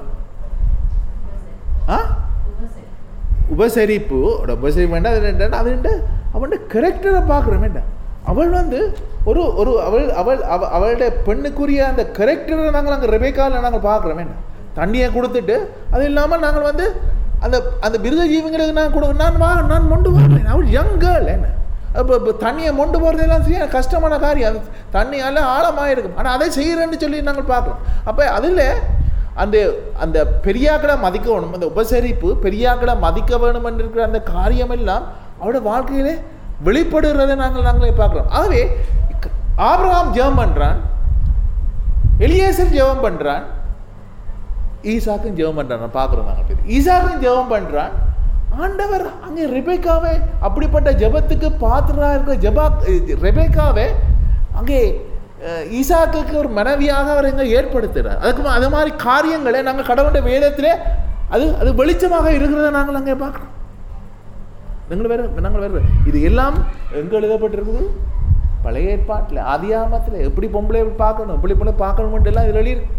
ஆ உபசரிப்பு ஒரு உபசரிப்பு வேண்டாம் அது ரெண்டு அது ரெண்டு அவன்கிட்ட கரெக்டரை பார்க்குறோம் வேண்டாம் அவள் வந்து ஒரு ஒரு அவள் அவள் அவ அவளுடைய பெண்ணுக்குரிய அந்த கரெக்டரை நாங்கள் அங்கே ரெபேக்காவில் நாங்கள் பார்க்குறோம் வேண்டாம் தண்ணியை கொடுத்துட்டு அது இல்லாமல் நாங்கள் வந்து அந்த அந்த விருத ஜீவங்களுக்கு நான் கொடுக்க நான் வா நான் மொண்டு வரேன் அவள் யங் கேர்ள் என்ன அப்போ இப்போ தண்ணியை மொண்டு போகிறதெல்லாம் சரியா கஷ்டமான காரியம் அது தண்ணியால் ஆழமாக இருக்கும் ஆனால் அதை செய்கிறேன்னு சொல்லி நாங்கள் பார்க்குறோம் அப்போ அதில் அந்த அந்த பெரியாக்களை மதிக்க வேணும் அந்த உபசரிப்பு பெரியாக்களை மதிக்க வேணும் என்று இருக்கிற அந்த காரியம் எல்லாம் அவரோட வாழ்க்கையிலே வெளிப்படுகிறதை நாங்கள் நாங்களே பார்க்குறோம் ஆகவே க- ஆபிரகாம் ஜெபம் பண்ணுறான் எலியேசர் ஜெபம் பண்ணுறான் ஈசாக்கும் ஜெபம் பண்ணுறான் நான் பார்க்குறோம் நாங்கள் பேர் ஈசாக்கும் ஜெபம் பண்ணுறான் ஆண்டவர் அங்கே ரெபேக்காவே அப்படிப்பட்ட ஜெபத்துக்கு பாத்திரா இருக்கிற ஜெபா ரெபேக்காவே அங்கே அஹ், ஈசாக்குக்கு ஒரு மனைவியாக அவர் எங்க ஏற்படுத்துகிறார் அதுக்கு மா- அது மாதிரி காரியங்களை நாங்கள் கடவுளுடைய வேதத்திலே அது அது வெளிச்சமாக இருக்கிறத நாங்கள் அங்கே பார்க்குறோம் நீங்கள் வேறு நாங்கள் வேறு இது எல்லாம் எங்கே எழுதப்பட்டிருக்குது பழைய ஏற்பாட்டில் ஆதியாமத்தில் எப்படி பொம்பளை பார்க்கணும் எப்படி பொம்பளை பார்க்கணும்ட்டு எல்லாம் இதில் எழுதியிருக்கு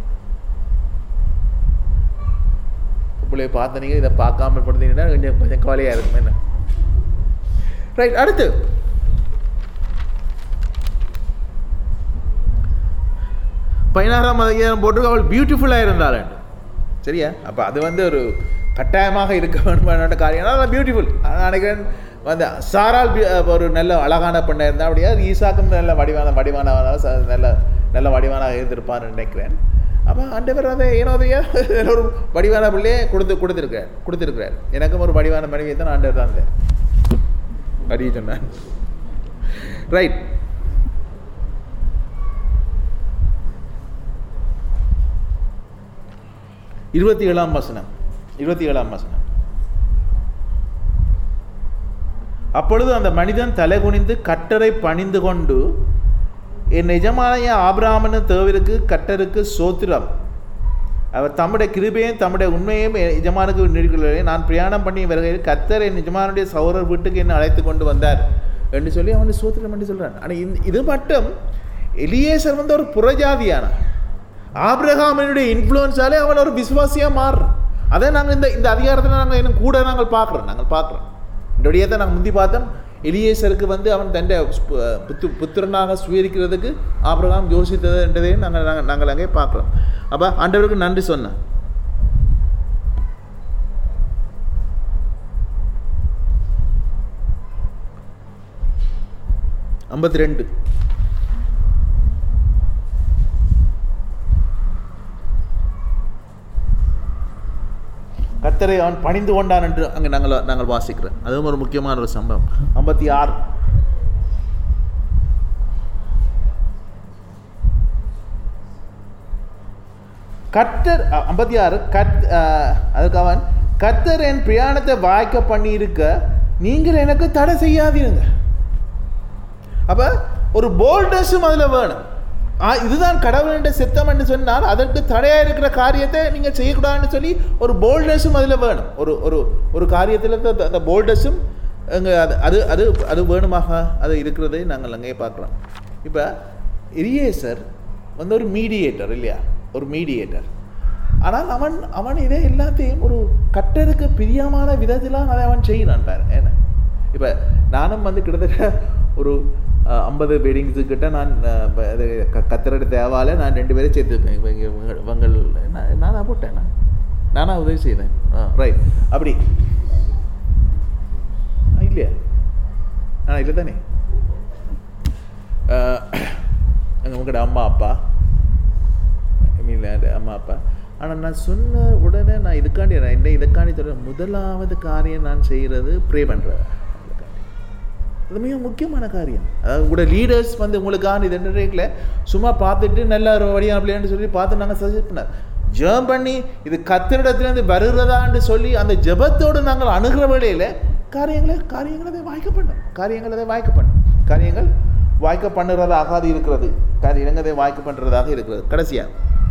பொம்பளை பார்த்தனீங்க இதை பார்க்காம படுத்தீங்கன்னா கொஞ்சம் கொஞ்சம் கவலையாக இருக்கும் என்ன ரைட் அடுத்து பதினாறாம் அதிகாரம் போட்டு அவள் பியூட்டிஃபுல்லாக இருந்தாள் சரியா அப்போ அது வந்து ஒரு கட்டாயமாக இருக்க வேண்டுமான காரியம் ஆனால் பியூட்டிஃபுல் நான் நினைக்கிறேன் வந்து சாரால் பி- ஒரு நல்ல அழகான பெண்ணாக இருந்தால் அப்படியா ஈசாக்கும் நல்ல வடிவான வடிவான நல்ல நல்ல வடிவானாக இருந்திருப்பான்னு நினைக்கிறேன் அப்போ ஆண்டவர் அதை ஏனோதையா ஒரு வடிவான பிள்ளையே கொடுத்து கொடுத்துருக்கிறார் கொடுத்துருக்கிறார் எனக்கும் ஒரு வடிவான மனைவியை தான் ஆண்டவர் தான் தந்தார். அப்படி சொன்னேன் ரைட் இருபத்தி ஏழாம் வசனம் இருபத்தி ஏழாம் வசனம் அப்பொழுது அந்த மனிதன் தலை குனிந்து கட்டரை பணிந்து கொண்டு என் எஜமானைய ஆபிராமனு தேவருக்கு கட்டருக்கு சோத்திரம் அவர் தம்முடைய கிருபையும் தம்முடைய உண்மையும் என் எஜமானுக்கு நீடிக்கவில்லை நான் பிரயாணம் பண்ணி வருகையில் கத்தர் என் எஜமானுடைய சௌரர் வீட்டுக்கு என்னை அழைத்து கொண்டு வந்தார் என்று சொல்லி அவன் சோத்திரம் என்று சொல்கிறான் ஆனால் இது மட்டும் எலியேசர் வந்து ஒரு புறஜாதியானான் ஆபிரகாமினுடைய இன்ஃப்ளூயன்ஸாலே அவன் ஒரு விசுவாசியாக மாறுறான் அதை நாங்கள் இந்த இந்த அதிகாரத்தில் நாங்கள் இன்னும் கூட நாங்கள் பார்க்குறோம் நாங்கள் பார்க்குறோம் இந்த விடயத்தை நாங்கள் முந்தி பார்த்தோம் எலியேசருக்கு வந்து அவன் தன்னை புத்து புத்திரனாக சுவீகரிக்கிறதுக்கு ஆபிரகாம் யோசித்ததுன்றதையும் நாங்கள் நாங்கள் நாங்கள் அங்கே பார்க்குறோம் அப்போ ஆண்டவருக்கு நன்றி சொன்னேன் ஐம்பத்தி ரெண்டு கத்தரை அவன் பணிந்து கொண்டான் என்று அங்கே நாங்கள் நாங்கள் வாசிக்கிறோம் அதுவும் ஒரு முக்கியமான ஒரு சம்பவம் ஐம்பத்தி ஆறு கத்தர் அ, ஐம்பத்தி ஆறு கத் அ, அதுக்கு அவன் கத்தர் என் பிரயாணத்தை வாய்க்க பண்ணியிருக்க நீங்கள் எனக்கு தடை செய்யாதீருங்க அப்போ ஒரு போல்டஸும் அதில் வேணும் ஆ, இதுதான் கடவுளுடைய சித்தம் என்று சொன்னால் அதற்கு தடையாக இருக்கிற காரியத்தை நீங்கள் செய்யக்கூடாதுன்னு சொல்லி ஒரு போல்டஸும் அதில் வேணும் ஒரு ஒரு ஒரு காரியத்தில் அந்த- அந்த போல்டஸும் அங்கே அது அது அது அது வேணுமாக அது இருக்கிறதை நாங்கள் அங்கேயே பார்க்குறோம் இப்போ இரியேசர் வந்து ஒரு மீடியேட்டர் இல்லையா ஒரு மீடியேட்டர் ஆனால் அவன் அவன் இதே எல்லாத்தையும் ஒரு கட்டருக்கு பிரியமான விதத்திலாம் அதை அவன் செய்கிறான் பாரு என்ன இப்போ நானும் வந்து கிட்டத்தட்ட ஒரு ஐம்பது வெட்டிங்ஸு கிட்ட நான் அஹ், ப- இது க கத்திரடு தேவால நான் ரெண்டு பேரும் சேர்த்துருப்பேன் இவங்க இவங்க- இவங்கள் நான் நானாக போட்டேன் நான் நானாக உதவி செய்தேன் ஆ ரைட் அப்படி ஆ, இல்லையா ஆ இல்லை தானே எங்கள் உங்களோட அம்மா அப்பா மீன் அம்மா அப்பா ஆனால் நான் சொன்ன உடனே நான் இதுக்காண்டி நான் என்ன இதுக்காண்டி சொல்கிறேன் முதலாவது காரியம் நான் செய்கிறது ப்ரே பண்ணுறது அது மிக முக்கியமான காரியம் அதாவது உங்களோட லீடர்ஸ் வந்து உங்களுக்கான இது என்ன சும்மா பார்த்துட்டு நல்ல ஒரு வழியான பிள்ளைன்னு சொல்லி பார்த்து நாங்கள் சஜஸ்ட் பண்ணார் ஜெபம் பண்ணி இது கத்திரிடத்துலேருந்து வருகிறதான்னு சொல்லி அந்த ஜெபத்தோடு நாங்கள் அணுகிற வேளையில் காரியங்களை காரியங்களை அதை வாய்க்க பண்ணோம் காரியங்கள் அதை வாய்க்க பண்ணும் காரியங்கள் வாய்க்க பண்ணுறதாக அது இருக்கிறது காரியங்கள் அதை வாய்க்க பண்ணுறதாக இருக்கிறது கடைசியாக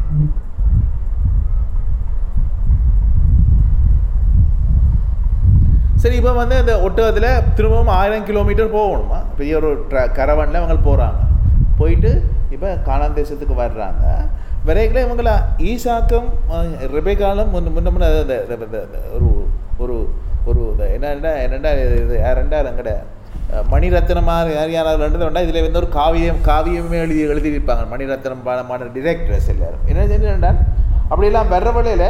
சரி இப்போ வந்து இந்த ஒட்டகத்தில் திரும்பவும் ஆயிரம் கிலோமீட்டர் போகணுமா பெரிய ஒரு ட்ர கரவனில் அவங்க போகிறாங்க போயிட்டு இப்போ காணான் தேசத்துக்கு வர்றாங்க விரைவில் இவங்கள ஈசாக்கும் அஹ், ரெபேக்காலும் முன்ன முன்ன முன்ன அது- அது- அது- அது- அது ஒரு ஒரு ஒரு இந்த என்னடா என்னடா இது ரெண்டா எங்கட மணிரத்னமாக யார் யாராவது ரெண்டு வேண்டாம் இதில் வந்து ஒரு காவியம் காவியமே எழுதி எழுதியிருப்பாங்க மணிரத்னம் பாலமான டிரெக்டர்ஸ் எல்லாரும் என்ன செஞ்சுட்டா அப்படியெல்லாம் வர்ற வழியில்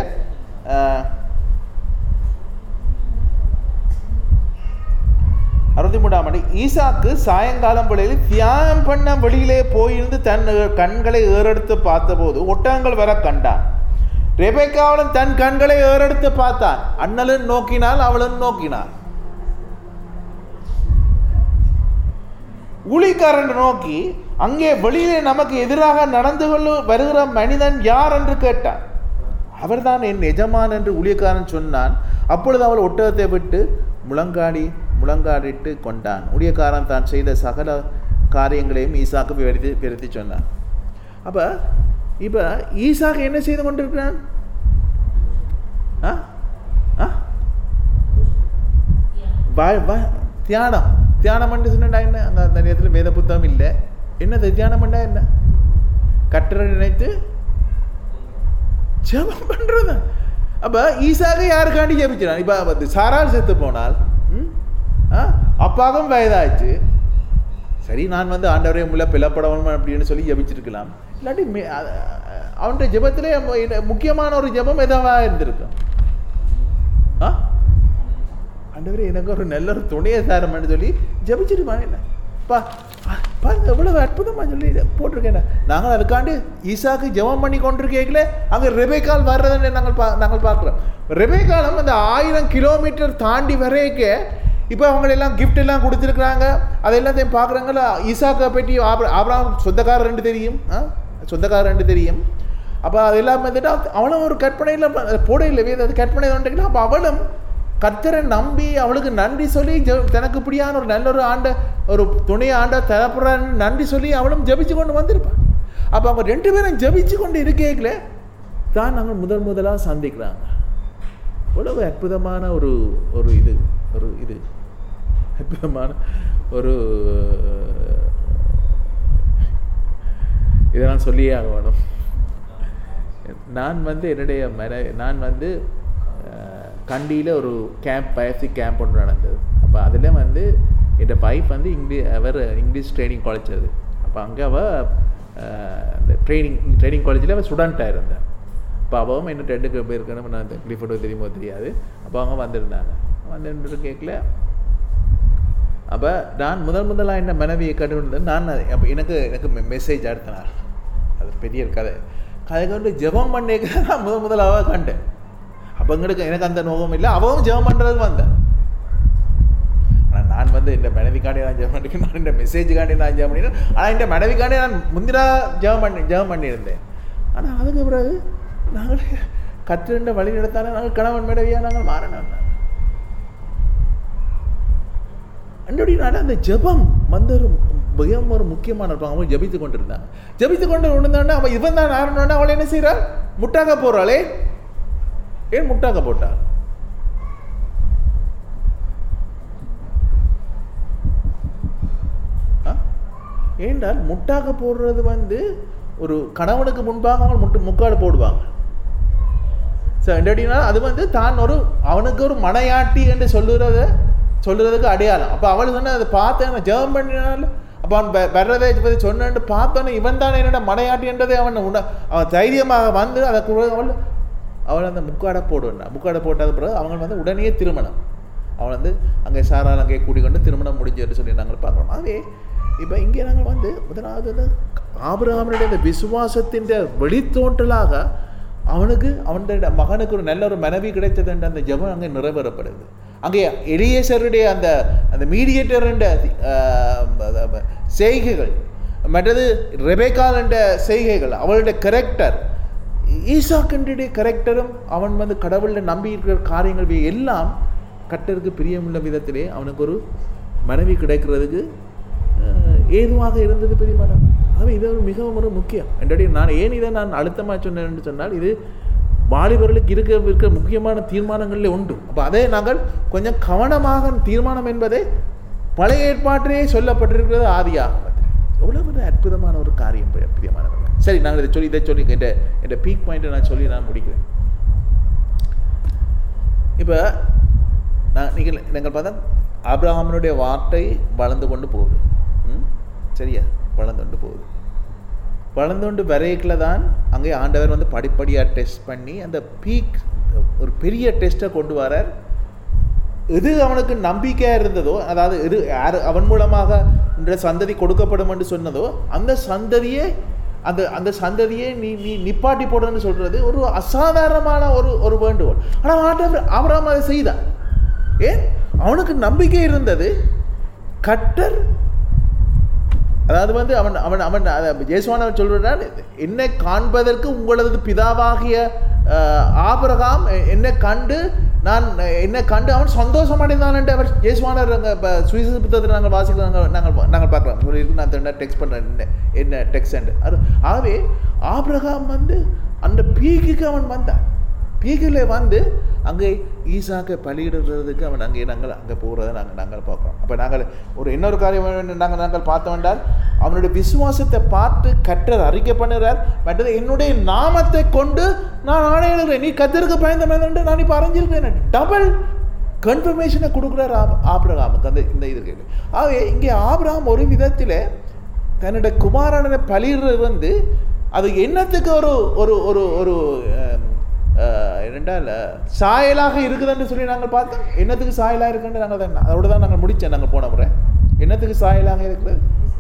அறுபத்தி மூன்றாம் ஆண்டு ஈசாக்கு சாயங்காலம் வேளையில் தியானம் பண்ண வெளியிலே போயிருந்து தன் கண்களை ஏறெடுத்து பார்த்தபோது ஒட்டகங்கள் வர கண்டான் ரெபேக்காவளும் தன் கண்களை ஏறெடுத்து பார்த்தான் அண்ணலும் நோக்கினாள் அவளும் நோக்கினாள் ஊழிக்காரன் நோக்கி அங்கே வெளியிலே நமக்கு எதிராக நடந்து கொள்ள வருகிற மனிதன் யார் என்று கேட்டான் அவர்தான் என் எஜமான் என்று ஊழியக்காரன் சொன்னான் அப்பொழுது அவள் ஒட்டகத்தை விட்டு முழங்காடி முழங்காடிட்டு கொண்டான் ஊழியக்காரன் தான் செய்த சகல காரியங்களையும் ஈசாக்கு விவரித்து விவரித்து சொன்னான் அப்போ இப்போ ஈசாக்கு என்ன செய்து கொண்டிருக்கிறான் ஆ ஆ வா- வா- தியானம் தியானம் பண்ணி சொன்னா என்ன அங்கே அந்த நேரத்தில் வேத புத்தகம் இல்லை என்னது தியானம் பண்ணா என்ன கட்டரை நினைத்து ஜெபம் பண்றது அப்ப ஈசாக யாருக்காண்டி ஜெபிக்கிறான் இப்ப வந்து சாரால் செத்து போனால் ம்? ஆ, அப்பாவும் வயதாச்சு சரி நான் வந்து ஆண்டவரே முள்ள பிளப்படணும் அப்படின்னு சொல்லி ஜெபிச்சிருக்கலாம் இல்லாட்டி மே- அ- அ- அவன்கிட்ட ஜெபத்திலே மு- என்ன- முக்கியமான ஒரு ஜெபம் எதாவா இருந்திருக்கும் ஆ ஆண்டவரே எனக்கு ஒரு நல்ல ஒரு துணையை தாரம்னு சொல்லி ஜெபிச்சிருப்பான் என்ன பா பாருங்க எவ்வளவு அற்புதமாக சொல்லி போட்டிருக்கேன் நாங்கள் அதுக்காண்டி ஈசாக்கு ஜெபம் பண்ணி கொண்டிருக்கேங்கள அங்கே ரெபேக்கால் வர்றதுன்னு நாங்கள் பா நாங்கள் பார்க்குறோம் ரெபேக்காலம் அந்த ஆயிரம் கிலோமீட்டர் தாண்டி வரைக்க இப்போ அவங்களெல்லாம் gift எல்லாம் கொடுத்துருக்குறாங்க அதை எல்லாத்தையும் பார்க்குறாங்களா ஈசாக்கை பற்றி ஆப்ர ஆப்ராம் சொந்தக்காரர் ரெண்டு தெரியும் ஆ சொந்தக்காரர் ரெண்டு தெரியும் அப்போ அதெல்லாம் வந்துட்டு அவ- அவளும் ஒரு கற்பனையில் போட இல்லை வேறு அது கற்பனை ஒன்றுங்களா அப்போ அவளும் கர்த்தரை நம்பி அவளுக்கு நன்றி சொல்லி ஜெ- தனக்கு இப்படியான ஒரு நல்ல ஒரு ஆண்ட ஒரு துணை ஆண்ட தரப்புறான்னு நன்றி சொல்லி அவளும் ஜெபிச்சு கொண்டு வந்திருப்பான் அப்போ அவங்க ரெண்டு பேரும் ஜெபிச்சு கொண்டு இருக்கேங்கள தான் நாங்கள் முதல் முதலாக சந்திக்கிறாங்க இவ்வளவு அற்புதமான ஒரு ஒரு இது ஒரு இது அற்புதமான ஒரு இதை நான் சொல்லியே ஆக வேணும் நான் வந்து என்னுடைய மன நான் வந்து கண்டியில் ஒரு கேம்ப் பயிற்சி கேம்ப் ஒன்று நடந்தது அப்போ அதில் வந்து என் வைஃப் வந்து இங்கிலீஷ் அவர் இங்கிலீஷ் ட்ரைனிங் காலேஜ் அது அப்போ அங்கே அவள் அந்த ட்ரைனிங் ட்ரைனிங் காலேஜில் அவள் ஸ்டூடெண்ட்டாக இருந்தாள் அப்போ அவவும் என்ன ரெண்டுக்கு போயிருக்கணும் நான் கிளிஃபோட்டோ தெரியுமோ தெரியாது அப்போ அவங்க வந்திருந்தாங்க வந்து கேட்கல அப்போ நான் முதல் முதலாக என்ன மனைவியை கண்டுகொண்டு நான் அது- அப்போ எனக்கு எனக்கு மெசேஜ் அடுத்த நாள் அது பெரிய ஒரு கதை கதை கொண்டு ஜெபம் பண்ணிக்க நான் முதல் முதலாக கண்டேன் அப்போ எங்களுக்கு எனக்கு அந்த நோகம் இல்லை அவவும் ஜெபம் பண்ணுறதுக்கு வந்தேன் ஆனால் நான் வந்து இந்த மனைவிக்காண்டி நான் ஜெபம் பண்ணிக்கிறேன் நான் இந்த மெசேஜுக்காண்டி நான் ஜெபம் பண்ணிக்கிறேன் ஆனால் இந்த மனைவிக்காண்டி நான் முந்திரா ஜெபம் பண்ணி ஜெபம் பண்ணியிருந்தேன் ஆனால் அதுக்கு பிறகு நாங்கள் கற்றுண்ட வழி நடத்தாலும் நாங்கள் கணவன் மனைவியாக நாங்கள் மாறினோம் அன்றோடினால அந்த ஜெபம் வந்து ஒரு மிகவும் ஒரு முக்கியமான ஒரு அவங்க ஜபித்து கொண்டு இருந்தாங்க ஜபித்து கொண்டு இருந்தாண்டா அவன் இவன் தான் ஆரணுன்னா அவளை என்ன செய்கிறாள் முட்டாக போகிறாளே ஏன் முட்டாக போட்டாள் ஆ? ஏண்டால் முட்டாக போடுறது வந்து ஒரு கணவனுக்கு முன்பாக அவங்க முட்டு முக்காடு போடுவாங்க ஸோ எப்படின்னா அது வந்து தான் ஒரு அவனுக்கு ஒரு மனையாட்டி என்று சொல்லுறத சொல்லுறதுக்கு அடையாளம் அப்போ அவள் சொன்ன அதை பார்த்தேன் ஜெபம் பண்ணினால அப்போ அவன் வெ- வர்றதை பற்றி சொன்னேன்ட்டு பார்த்தோன்னே இவன் தானே என்னோட மனையாட்டி என்றதை அவன் உண அவன் தைரியமாக வந்து அதை கூட அவள் அவள் அந்த முக்காடை போடுவான் முக்காடை போட்டது பிறகு அவங்க வந்து உடனே திருமணம் அவன் வந்து அங்கே சாரால் அங்கே கூட்டிக்கொண்டு திருமணம் முடிஞ்சுன்னு சொல்லி நாங்கள் பார்க்குறோம் அதே இப்போ இங்கே நாங்கள் வந்து முதலாவது வந்து ஆபிரகாமனுடைய அந்த விசுவாசத்தின் வெளித்தோன்றலாக அவனுக்கு அவனுடைய மகனுக்கு ஒரு நல்ல ஒரு மனைவி கிடைத்தது என்ற அந்த ஜெபம் அங்கே நிறைவேறப்படுது அங்கே எலியேசருடைய அந்த அந்த மீடியேட்டர் செய்கைகள் மற்றது ரெபேக்கால் என்ற செய்கைகள் அவளுடைய கரெக்டர் ஈசாக்கண்டுடைய கரெக்டரும் அவன் வந்து கடவுளில் நம்பி இருக்கிற காரியங்கள் இவை எல்லாம் கட்டருக்கு பிரியமுள்ள விதத்திலே அவனுக்கு ஒரு மனைவி கிடைக்கிறதுக்கு அஹ், ஏதுவாக இருந்தது பெரியமான ஆகவே இது ஒரு மிகவும் ஒரு முக்கியம் என்றடி நான் ஏன் இதை நான் அழுத்தமாக சொன்னேன் என்று சொன்னால் இது வாலிபர்களுக்கு இருக்க இருக்கிற முக்கியமான தீர்மானங்களில் உண்டு அப்போ அதை நாங்கள் கொஞ்சம் கவனமாக தீர்மானம் என்பதை பழைய ஏற்பாட்டிலே சொல்லப்பட்டிருக்கிறது ஆதியாகமத்தில் எவ்வளவு ஒரு அற்புதமான ஒரு காரியம் பிரிய- பிரியமானவர்களே சரி நாங்கள் இதை சொல்லி இதை சொல்லி என்ற என்ற பீக் பாயிண்ட்டை நான் சொல்லி நான் முடிக்கிறேன் இப்போ நான் நீங்கள் நீங்கள் பார்த்தா ஆபிரகாமனுடைய வார்த்தை வளர்ந்து கொண்டு போகுது ம்? சரியா வளர்ந்து கொண்டு போகுது வளர்ந்து கொண்டு வரைக்கில் தான் அங்கே ஆண்டவர் வந்து படிப்படியாக டெஸ்ட் பண்ணி அந்த பீக் ஒரு பெரிய டெஸ்ட்டை கொண்டு வரார் எது அவனுக்கு நம்பிக்கையாக இருந்ததோ அதாவது எது யார் அவன் மூலமாக இந்த சந்ததி கொடுக்கப்படும் என்று சொன்னதோ அந்த சந்ததியே அந்த அந்த சந்ததியை நீ நீ நிப்பாட்டி போடுன்னு சொல்றது ஒரு அசாதாரணமான ஒரு ஒரு வேண்டுகோள் ஆனால் ஆண்டவர் அவராம் அதை செய்தார் ஏன் அவனுக்கு நம்பிக்கை இருந்தது கட்டர் அதாவது வந்து அவன் அவன் அவன் ஜேசுவானவன் சொல்கிறான் என்னை காண்பதற்கு உங்களது பிதாவாகிய அஹ், ஆபிரகாம் எ- என்னை கண்டு நான் என்ன கண்டு அவன் சந்தோஷம் அடைந்தான் அவர் இயேசுவானர் அங்கே இப்போ சுவிசேஷ புத்தகத்தில் நாங்கள் வாசிக்கலாம் நாங்கள் நாங்கள் நாங்கள் பார்க்கலாம் ஒரு இருக்கு நான் திரும்ப டெக்ஸ்ட் பண்ணுறேன் என்ன என்ன டெக்ஸ்ட் அது ஆகவே ஆபிரகாம் வந்து அந்த பீக்குக்கு அவன் வந்தான் பீக்கில் வந்து அங்கே ஈசாக்கை பலியிடுறதுக்கு அவன் அங்கே நாங்கள் அங்கே போகிறத நாங்கள் நாங்கள் பார்க்குறோம் அப்போ நாங்கள் ஒரு இன்னொரு காரியம் என்ன நாங்கள் நாங்கள் பார்த்தோம் என்றால் அவனுடைய விசுவாசத்தை பார்த்து கற்றது அறிக்கை பண்ணுறார் மற்றது என்னுடைய நாமத்தை கொண்டு நான் ஆணையிடுறேன் நீ கத்திற்கு பயந்த மேலே நான் இப்போ அறிஞ்சிருக்கிறேன் டபுள் கன்ஃபர்மேஷனை கொடுக்குறார் ஆப் ஆப்ரகாமுக்கு அந்த இந்த இதுக்கு ஆகவே இங்கே ஆபிரகாம் ஒரு விதத்தில் தன்னுடைய குமாரனை பலியிடுறது வந்து அது என்னத்துக்கு ஒரு ஒரு ஒரு ஒரு அஹ், அஹ், என்னென்றால் சாயலாக இருக்குதுன்னு சொல்லி நாங்கள் பார்த்தோம் என்னத்துக்கு சாயலாக இருக்குன்னு நாங்கள் தான் அதோட தான் நாங்கள் முடித்தோம் நாங்கள் போன முறை என்னத்துக்கு சாயலாக இருக்கிறது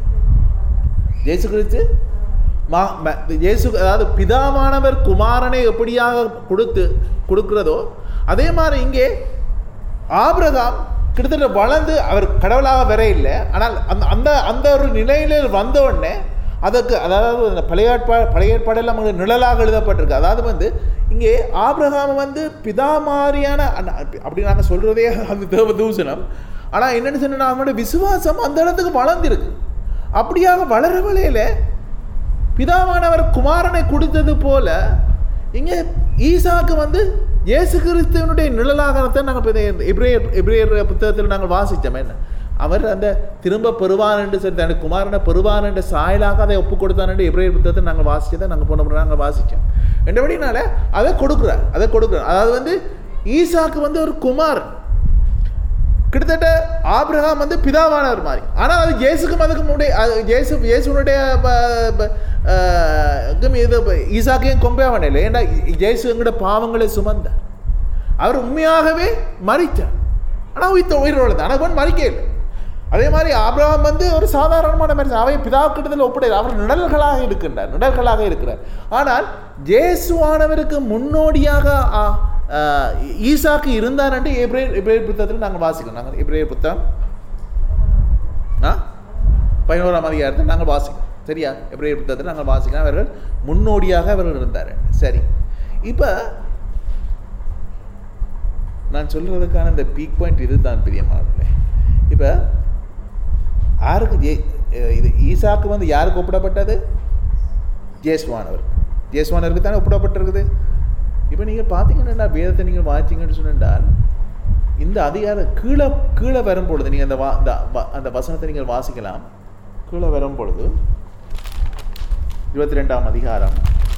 இயேசு கிறிஸ்து மா ம- இயேசு அதாவது பிதாவானவர் குமாரனை எப்படியாக கொடுத்து கொடுக்கிறதோ அதே மாதிரி இங்கே ஆபிரகாம் கிட்டத்தட்ட வளர்ந்து அவர் கடவுளாக வர இல்லை ஆனால் அந்த அந்த அந்த ஒரு நிலையில் வந்த உடனே அதற்கு அதாவது அந்த பழைய ஏற்பா பழைய ஏற்பாடெல்லாம் நமக்கு நிழலாக எழுதப்பட்டிருக்கு அதாவது வந்து இங்கே ஆபிரகாம் வந்து பிதா மாதிரியான அந்த- அப்படி நாங்கள் சொல்கிறதே அது தேவ தூசணம் ஆனால் என்னென்னு சொன்னால் அவனுடைய விசுவாசம் அந்த இடத்துக்கு வளர்ந்திருக்கு அப்படியாக வளர வழியில் பிதாவானவர் குமாரனை கொடுத்தது போல இங்கே ஈசாக்கு வந்து இயேசு கிறிஸ்துவனுடைய நிழலாகத்தை நாங்கள் இப்ரேயர் இப்ரேயர் புத்தகத்தில் நாங்கள் வாசித்தோம் என்ன அவர் அந்த திரும்ப பெறுவான் என்று சொல்லி தன்னுடைய குமாரனை பெறுவான் என்ற சாயலாக அதை ஒப்பு கொடுத்தான் என்று இப்ரேயர் புத்தகத்தை நாங்கள் வாசிச்சதை நாங்கள் போன முறை நாங்கள் வாசித்தோம் என்றபடினால அதை கொடுக்குறார் அதை கொடுக்குறார் அதாவது வந்து ஈசாக்கு வந்து ஒரு குமாரன் கிட்டத்தட்ட ஆபிரகாம் வந்து பிதாவானவர் மாதிரி ஆனால் அது இயேசுக்கும் அதுக்கு முன்னாடி அது இயேசு இயேசுனுடைய ப- ப- ஆஹ், க்கும் இது ப- ஈசாக்கையும் கொம்பேவன் இல்லை ஏன்னா இயேசு எங்களோட பாவங்களை சுமந்தார் அவர் உண்மையாகவே மறித்தார் ஆனால் உயிர் உயிரோடு தான் ஆனால் மறிக்க இல்லை அதே மாதிரி ஆபிரகாம் வந்து ஒரு சாதாரணமான மனுஷன் அவை பிதாக்கிட்டத்தில் ஒப்படை அவர் நிழல்களாக இருக்கின்றார் நிழல்களாக இருக்கிறார் ஆனால் இயேசுவானவருக்கு முன்னோடியாக ஆ, ஆ, ஈசாக்கு இருந்தார் என்று எப்ரேயர் எப்ரேயர் புத்தகத்தில் நாங்கள் வாசிக்கிறோம் நாங்கள் எப்ரேயர் புத்தகம் ஆ பதினோராம் அதிகாரத்தை நாங்கள் வாசிக்கிறோம் சரியா எப்ரேயர் புத்தகத்தில் நாங்கள் வாசிக்கிறோம் அவர்கள் முன்னோடியாக அவர்கள் இருந்தார் சரி இப்போ நான் சொல்கிறதுக்கான இந்த பீக் பாயிண்ட் இதுதான் பிரியமானவர்களே இப்போ யாருக்கு ஜே- அஹ் இது ஈசாக்கு வந்து யாருக்கு ஒப்பிடப்பட்டது ஜேஸ்வானவர் ஜேஸ்வானவருக்கு தானே ஒப்பிடப்பட்டிருக்குது இப்போ நீங்கள் பார்த்தீங்கன்னா வேதத்தை நீங்கள் வாசிங்கன்னு சொன்னால் இந்த அதிகாரம் கீழே கீழே வரும் பொழுது நீங்கள் அந்த வா இந்த வ- அந்த வசனத்தை நீங்கள் வாசிக்கலாம் கீழே வரும் பொழுது இருபத்தி ரெண்டாம் அதிகாரம்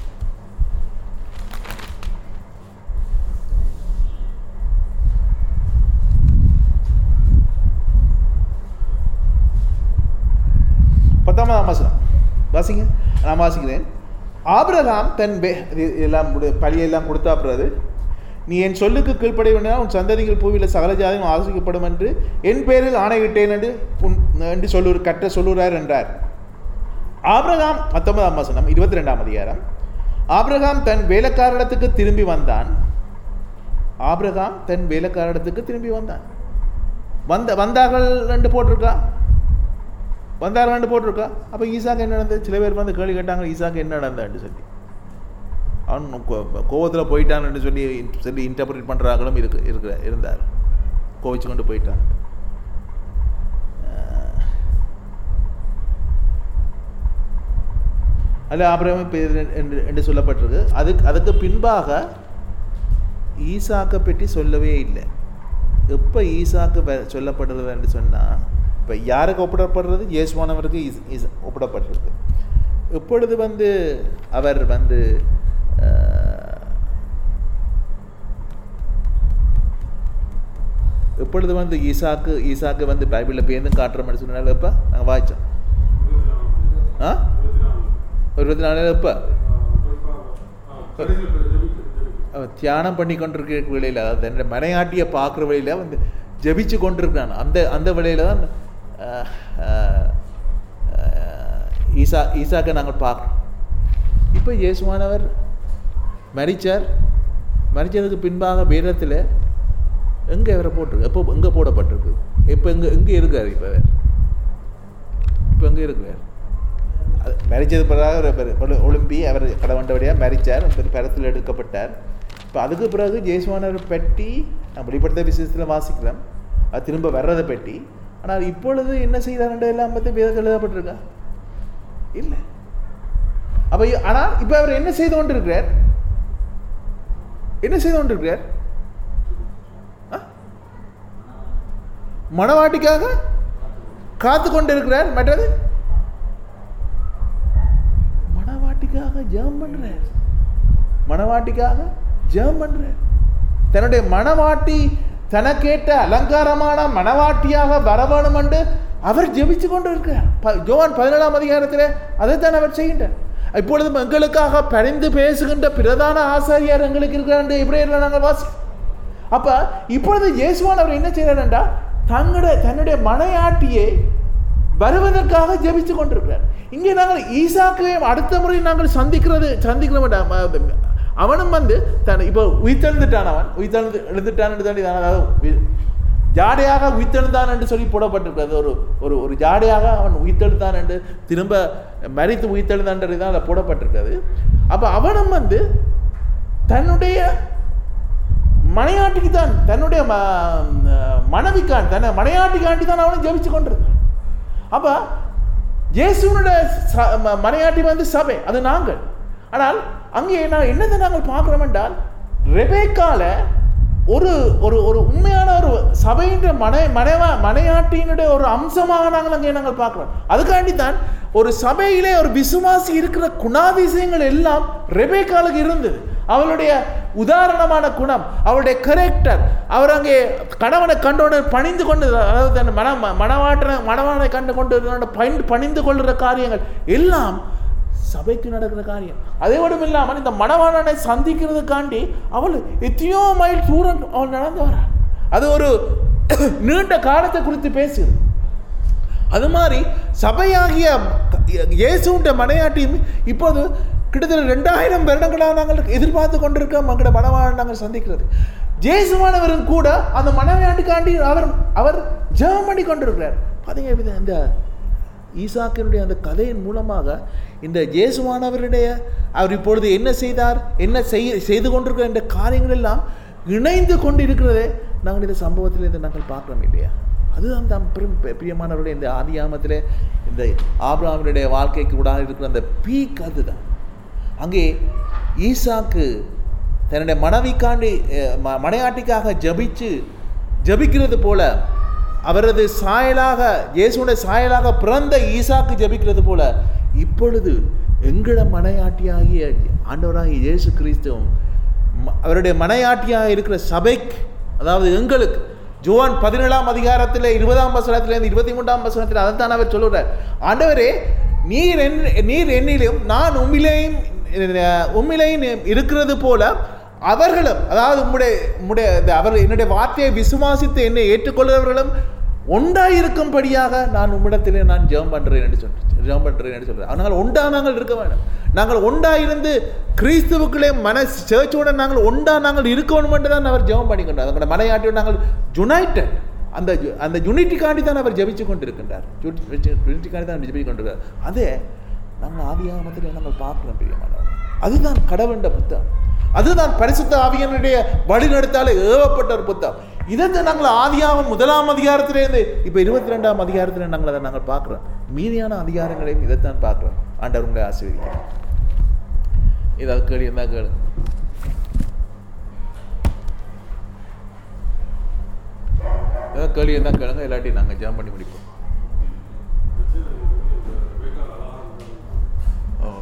பத்தாம் வசனம் வாசிங்க நான் வாசிக்கிறேன் ஆபிரகாம் தன் பே இது எல்லாம் முடி- பலியெல்லாம் கொடுத்தா பிறகு நீ என் சொல்லுக்கு கீழ்ப்படைய வேண்டிய உன் சந்ததிகள் பூவியில் சகல ஜாதியும் ஆசிக்கப்படும் என்று என் பேரில் ஆணையிட்டேன் என்று உன் என்று சொல்லு கட்ட சொல்லுறார் என்றார் ஆபிரகாம் பத்தொன்பதாம் வசனம் இருபத்தி ரெண்டாம் அதிகாரம் ஆபிரகாம் தன் வேலைக்காரிடத்துக்கு திரும்பி வந்தான் ஆபிரகாம் தன் வேலைக்காரிடத்துக்கு திரும்பி வந்தான் வந்த வந்தார்கள் என்று போட்டிருக்கா வந்தார்கள்னு போட்டிருக்கா அப்போ ஈசாக்கு என்ன நடந்தது சில பேர் வந்து கேள்வி கேட்டாங்க ஈசாக்கு என்ன நடந்தான்னு சொல்லி அவன் கோவத்தில் போயிட்டான்னு சொல்லி சொல்லி இன்டர்பிரேட் பண்ணுறாங்களும் இருக்கு இருக்கிற இருந்தார் கோவிச்சு கொண்டு போயிட்டான் அஹ், அல்ல அப்புறம் இப்போ இது என்று என்று சொல்லப்பட்டிருக்கு அதுக்கு அதுக்கு பின்பாக ஈசாக்கை பற்றி சொல்லவே இல்லை எப்போ ஈசாக்கு வ- சொல்லப்படுறது என்று சொன்னால் இப்போ யாருக்கு ஒப்பிடப்படுறது இயேசுவானவருக்கு ஈஸ்- ஈஸ் ஒப்பிடப்பட்டிருக்கு எப்பொழுது வந்து அவர் வந்து அஹ், எப்பொழுது வந்து ஈசாக்கு ஈசாக்கு வந்து பைபிளில் பேர்ந்து காட்டுற மாதிரி சொன்னாலும் எப்போ நாங்கள் வாய்ச்சோம் ஆ ஒரு இருபத்தி நாலு எப்போ அவன் தியானம் பண்ணி கொண்டிருக்கிற வேளையில் அதாவது தன்னுடைய மனையாட்டியை பார்க்குற வழியில் வந்து ஜெபிச்சு கொண்டிருக்கிறான் அந்த அந்த வேளையில் தான் அஹ், அஹ், அஹ், ஈசா ஈசாக்கை நாங்கள் பார்க்குறோம் இப்போ இயேசுவானவர் மரிச்சார் மரிச்சதுக்கு பின்பாக வேதத்தில் எங்கே அவரை போட்டிருக்கு எப்போ எங்கே போடப்பட்டிருக்கு இப்போ எங்கே எங்கே இருக்கார் இப்போ அவர் இப்போ எங்கே இருக்கிறார் அது மரிச்சது பிறகு ஒரு பெரு- ஒளி- ஒலிம்பி அவர் கடவுண்டபடியாக மரிச்சார் பெரு பரத்தில் எடுக்கப்பட்டார் இப்போ அதுக்கு பிறகு ஜேசுவானவர் பற்றி நான் வெளிப்படுத்த விசேஷத்தில் வாசிக்கிறேன் அது திரும்ப வர்றதை பற்றி ஆனால் இப்பொழுது என்ன செய்கிறாருன்ற எல்லாம் பற்றி வேதத்தில் எழுதப்பட்டிருக்கா இல்லை அப்போ ஆனால் இப்போ அவர் என்ன செய்து கொண்டிருக்கிறார் என்ன செய்து கொண்டிருக்கிறார் ஆ? மணவாட்டிக்காக காத்து கொண்டிருக்கிறார் மற்றது மணவாட்டிக்காக ஜெபம் பண்றார் மணவாட்டிக்காக ஜெபம் பண்றார் தன்னுடைய மணவாட்டி தனக்கேற்ற அலங்காரமான மணவாட்டியாக வர வேணும் என்று அவர் ஜெபிச்சு கொண்டு இருக்கிறார் ப- யோவான் பதினேழாம் அதிகாரத்தில் அதைத்தான் அவர் செய்கின்றார் இப்பொழுது எங்களுக்காக பரிந்து பேசுகின்ற பிரதான ஆசாரியார் எங்களுக்கு இருக்கிறார் என்று இப்ரேயரில் நாங்கள் வாசி அப்ப இப்பொழுது இயேசுவான் அவர் என்ன செய்யறாருண்டா தங்களுடைய தன்னுடைய மனையாட்டியை வருவதற்காக ஜெபிச்சு கொண்டிருக்கிறார் இங்கே நாங்கள் ஈசாக்கையும் அடுத்த முறை நாங்கள் சந்திக்கிறது சந்திக்கிற மாட்டோம் அவனும் வந்து தன் இப்போ உயிர்த்தெழுந்துட்டான் அவன் உயிர்த்தெழுந்து எழுந்துட்டான் அதாவது உயி- ஜாடையாக உயிர்த்தெழுந்தான் என்று சொல்லி போடப்பட்டிருக்கிறது ஒரு ஒரு ஒரு ஜாடையாக அவன் உயிர்த்தெழுந்தான் என்று திரும்ப மறித்து உயிர்த்தெழுந்தான் தான் அதில் போடப்பட்டிருக்கிறது அப்போ அவனும் வந்து தன்னுடைய மனையாட்டிக்கு தான் தன்னுடைய ம- மனைவிக்கான் தன்னை மனையாட்டிக்காண்டி தான் அவனை ஜெபிச்சு கொண்டிருந்தான் அப்ப இயேசுனுடைய ச- ம- மனையாட்டி வந்து சபை அது நாங்கள் ஆனால் அங்கே நான் என்னதை நாங்கள் பார்க்கிறோம் என்றால் ரெபேக்கால ஒரு ஒரு ஒரு உண்மையான ஒரு சபையின் மனை மனைவா மனையாட்டியினுடைய ஒரு அம்சமாக நாங்கள் அங்கே நாங்கள் பார்க்கிறோம் அதுக்காண்டி தான் ஒரு சபையிலே ஒரு விசுவாசி இருக்கிற குணாதிசயங்கள் எல்லாம் ரெபேக்காலுக்கு இருந்தது அவளுடைய உதாரணமான குணம் அவளுடைய கரெக்டர் அவர் அங்கே கணவனை கண்டோடு பணிந்து கொண்டு அதாவது தன் மன மனவாட்டனை மணவானை கண்டு கொண்டு பணிந்து பணிந்து கொள்கிற காரியங்கள் எல்லாம் சபைக்கு நடக்கிற காரியம் அதோடு இல்லாமல் இந்த மணவாளனை சந்திக்கிறதுக்காண்டி அவள் எத்தனையோ மைல் தூரம் அவள் நடந்து வராள் அது ஒரு நீண்ட காலத்தை குறித்து பேசுது அது மாதிரி சபையாகிய இயேசுன்ற மனையாட்டியும் இப்போது கிட்டத்தட்ட ரெண்டாயிரம் வருடங்களாக நாங்கள் எதிர்பார்த்து கொண்டிருக்கோம் எங்களோட மனவாளன் நாங்கள் சந்திக்கிறது ஜேசுவானவரும் கூட அந்த மனைவியாட்டுக்காண்டி அவர் அவர் ஜெபம் பண்ணி கொண்டிருக்கிறார் பார்த்தீங்க இது இந்த ஈசாக்கினுடைய அந்த கதையின் மூலமாக இந்த இயேசுவானவருடைய அவர் இப்பொழுது என்ன செய்தார் என்ன செய்ய செய்து கொண்டிருக்கிற இந்த காரியங்கள் எல்லாம் இணைந்து கொண்டு இருக்கிறதே நாங்கள் இந்த சம்பவத்தில் இதை நாங்கள் பார்க்கிறோம் இல்லையா அதுதான் தம் பெரும் பெ- பிரியமானவருடைய இந்த ஆதியாமத்தில் இந்த ஆபிரகாமினுடைய வாழ்க்கைக்கு கூட இருக்கிற அந்த பீக் அதுதான் அங்கே ஈசாக்கு தன்னுடைய மனைவிக்காண்டி அஹ், ம- மனையாட்டிக்காக ஜபிச்சு ஜபிக்கிறது போல அவரது சாயலாக இயேசுடைய சாயலாக பிறந்த ஈசாக்கு ஜபிக்கிறது போல இப்பொழுது எங்கள மனையாட்டியாகிய ஆண்டவராகிய இயேசு கிறிஸ்துவும் ம- அவருடைய மனையாட்டியாக இருக்கிற சபைக்கு அதாவது எங்களுக்கு ஜோவான் பதினேழாம் அதிகாரத்தில் இருபதாம் வசனத்திலிருந்து இருபத்தி மூன்றாம் வசனத்தில் அதைத்தான் அவர் சொல்லுறார் ஆண்டவரே நீர் என் நீர் என்னிலும் நான் உம்மிலேயும் அஹ், உம்மிலேயும் இருக்கிறது போல அவர்களும் அதாவது உம்முடைய உம்முடைய இந்த அவர் என்னுடைய வார்த்தையை விசுவாசித்து என்னை ஏற்றுக்கொள்கிறவர்களும் ஒன்றாயிருக்கும்படியாக நான் உம்மிடத்திலே நான் ஜெபம் பண்ணுறேன் என்று சொல்றேன் ஜெபம் பண்ணுறேன் என்று சொல்கிறேன் அதனால் ஒன்றா நாங்கள் இருக்க வேண்டும் நாங்கள் ஒன்றா இருந்து கிறிஸ்துவுக்குள்ளே மன சேர்ச்சோட நாங்கள் ஒன்றா நாங்கள் இருக்கணும் என்று தான் அவர் ஜெபம் பண்ணிக்கொண்டார் அதோட மலையாட்டியோடு நாங்கள் யுனைடெட் அந்த யு- அந்த யூனிட்டிக்காண்டி தான் அவர் ஜெபிச்சு கொண்டிருக்கின்றார் யூனிட்டிக்காண்டி தான் ஜெபிச்சு கொண்டிருக்கிறார் அதே நாங்கள் ஆதியாகமத்தில் நாங்கள் பார்க்கிறோம் பிரியமானவர் அதுதான் கடவுண்ட புத்தகம் அதுதான் பரிசுத்த ஆவியனுடைய வழிநடத்தால ஏவப்பட்ட ஒரு புத்தகம் இதை நாங்கள் ஆதியாகம் முதலாம் அதிகாரத்திலேருந்து இப்போ இருபத்தி ரெண்டாம் அதிகாரத்தில் நாங்கள் அதை நாங்கள் பார்க்குறோம் மீதியான அதிகாரங்களையும் இதைத்தான் பார்க்குறோம் ஆண்டவர் உங்களை ஆசீர்வதிக்கிறார் ஏதாவது கேள்வி இருந்தால் கேளு ஏதாவது கேள்வி இருந்தால் கேளுங்க இல்லாட்டி நாங்கள் ஜாம் பண்ணி முடிப்போம் ஓ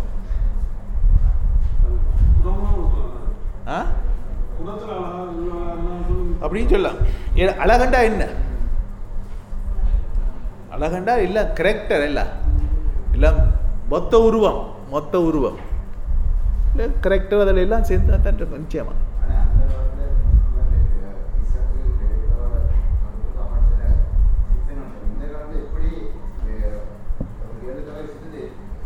ஆ
குணத்துல அழகா இவ்வளவு அழகா சொல்லு.
அப்படின்னு சொல்லலாம் ஏ- அழகண்டா என்ன அழகண்டா இல்லை கரெக்டர் இல்லை இல்லை மொத்த உருவம் மொத்த உருவம் இல்லை கரெக்டர் அதில் எல்லாம் சேர்ந்து தான் இருக்கும் நிச்சயமா
ஆனா அந்த வந்து இசாக்கு இந்த காலத்துல எப்படி எழுதவே சிந்து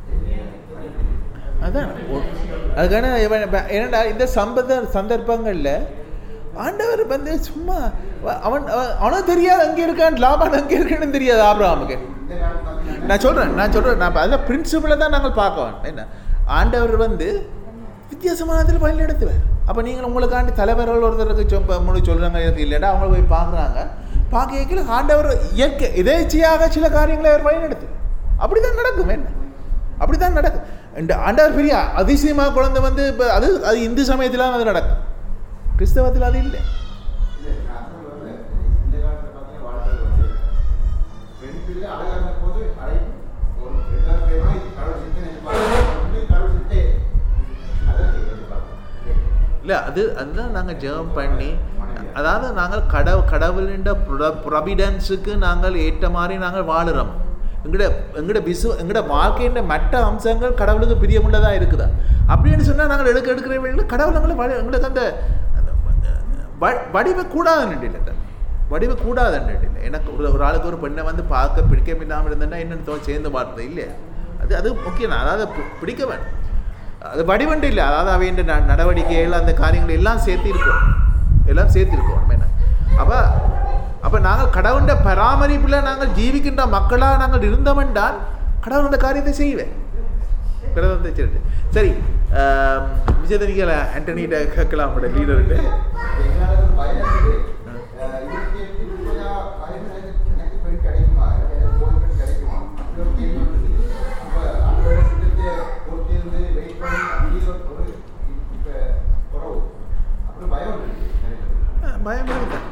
அதான் ஒ- அதுக்கான இவன் ப- என்னடா இந்த சம்பந்த சந்தர்ப்பங்களில் ஆண்டவர் வந்து சும்மா வ- அவன் அவன் அவனும் தெரியாது அங்கே இருக்கான் லாபான் அங்கே இருக்கான்னு தெரியாது ஆபிரகாமுக்கு
இந்த காலத்துல
நான் சொல்கிறேன் நான் சொல்கிறேன் நான் அதில் பிரின்சிபலை தான் நாங்கள் பார்க்க வேணும் என்ன ஆண்டவர் வந்து வித்தியாசமானதில் வழி நடத்துவார் அப்போ நீங்கள் உங்களுக்காண்டி தலைவர்கள் ஒருத்தருக்கு சொ முழு சொல்கிறாங்க எனக்கு இல்லைன்னா அவங்க போய் பார்க்குறாங்க பார்க்கல ஆண்டவர் இயற்கை எதேச்சியாக சில காரியங்களை அவர் வழி நடத்து அப்படி தான் நடக்கும் என்ன அப்படி தான் நடக்கும் இந்த ஆண்டவர் பெரிய அதிசயமாக குழந்தை வந்து இப்போ அது அது இந்து சமயத்தில் அது நடக்கும் கிறிஸ்தவத்தில் அது இல்லை
இல்ல, நான் அதான் சொல்றேன். இந்த காலத்துல பாத்தீங்கன்னா வாழ்க்கை வந்து பெண் பிள்ளை அழகா இருந்த போது அடை ஒரு ரெண்டாவது பேருமா இது கடவுள் சித்தனை எதிர்பார்க்கிறோம். வந்து கடவுள் சித்தே அதான் எதிர்பார்க்கிறோம்.
இல்லை அது அதுதான் நாங்கள் ஜெபம் பண்ணி அதாவது நாங்கள் கடவு கடவுளின் ப்ரொவிடன்ஸுக்கு நாங்கள் ஏற்ற மாதிரி நாங்கள் வாழுறோம் எங்கட எங்கட பிசு எங்கட வாழ்க்கையின் மற்ற அம்சங்கள் கடவுளுக்கு பிரியமுள்ளதாக இருக்குதா அப்படின்னு சொன்னால் நாங்கள் எடுக்க எடுக்கிற வழியில் கடவுள் எங்களை வழி எங்களுக்கு அந்த அந்த வ- வடிவ கூடாதுன்னு இல்லை தம்பி வடிவ கூடாதுன்னு இல்லை எனக்கு ஒரு ஒரு ஆளுக்கு ஒரு பெண்ணை வந்து பார்க்க பிடிக்க இல்லாமல் இருந்தேன்னா என்னென்னு தோ சேர்ந்து பார்த்தது இல்லையா அது அது முக்கியம் தான். அதாவது பி- பிடிக்க வேணும் அது வடிவண்டு இல்லை அதாவது அவையின் ந நடவடிக்கைகள் அந்த காரியங்கள் எல்லாம் சேர்த்திருக்கோம் எல்லாம் சேர்த்திருக்கோம் என்ன அப்போ அப்போ நாங்கள் கடவுண்ட பராமரிப்பில் நாங்கள் ஜீவிக்கின்ற மக்களாக நாங்கள் இருந்தோம் என்றால் கடவுள் அந்த காரியத்தை செய்வேன் பிரதமத்தை சரி சரி விஜயதனிகள் ஆண்டனிகிட்ட கேட்கலாம் உங்களோட லீடர்கிட்ட
எங்களால ஒரு பயம் இருக்குது. அஹ் இதுக்கு எப்படி போயா பயம் எனக்கு எனக்கு பெண் கிடைக்குமா எனக்கு போய் பெண் கிடைக்குமா அப்படி ஒரு கேள்வி ஒன்று இருக்குது. அப்ப அவரோட சித்தத்தை பொறுத்திருந்து வெயிட் பண்ணி அப்படியே ஒரு ஒரு இப்ப குறவு அப்படி பயம் ஒன்று இருக்குது எனக்கு.
ஆ, பயம் இருக்குதான்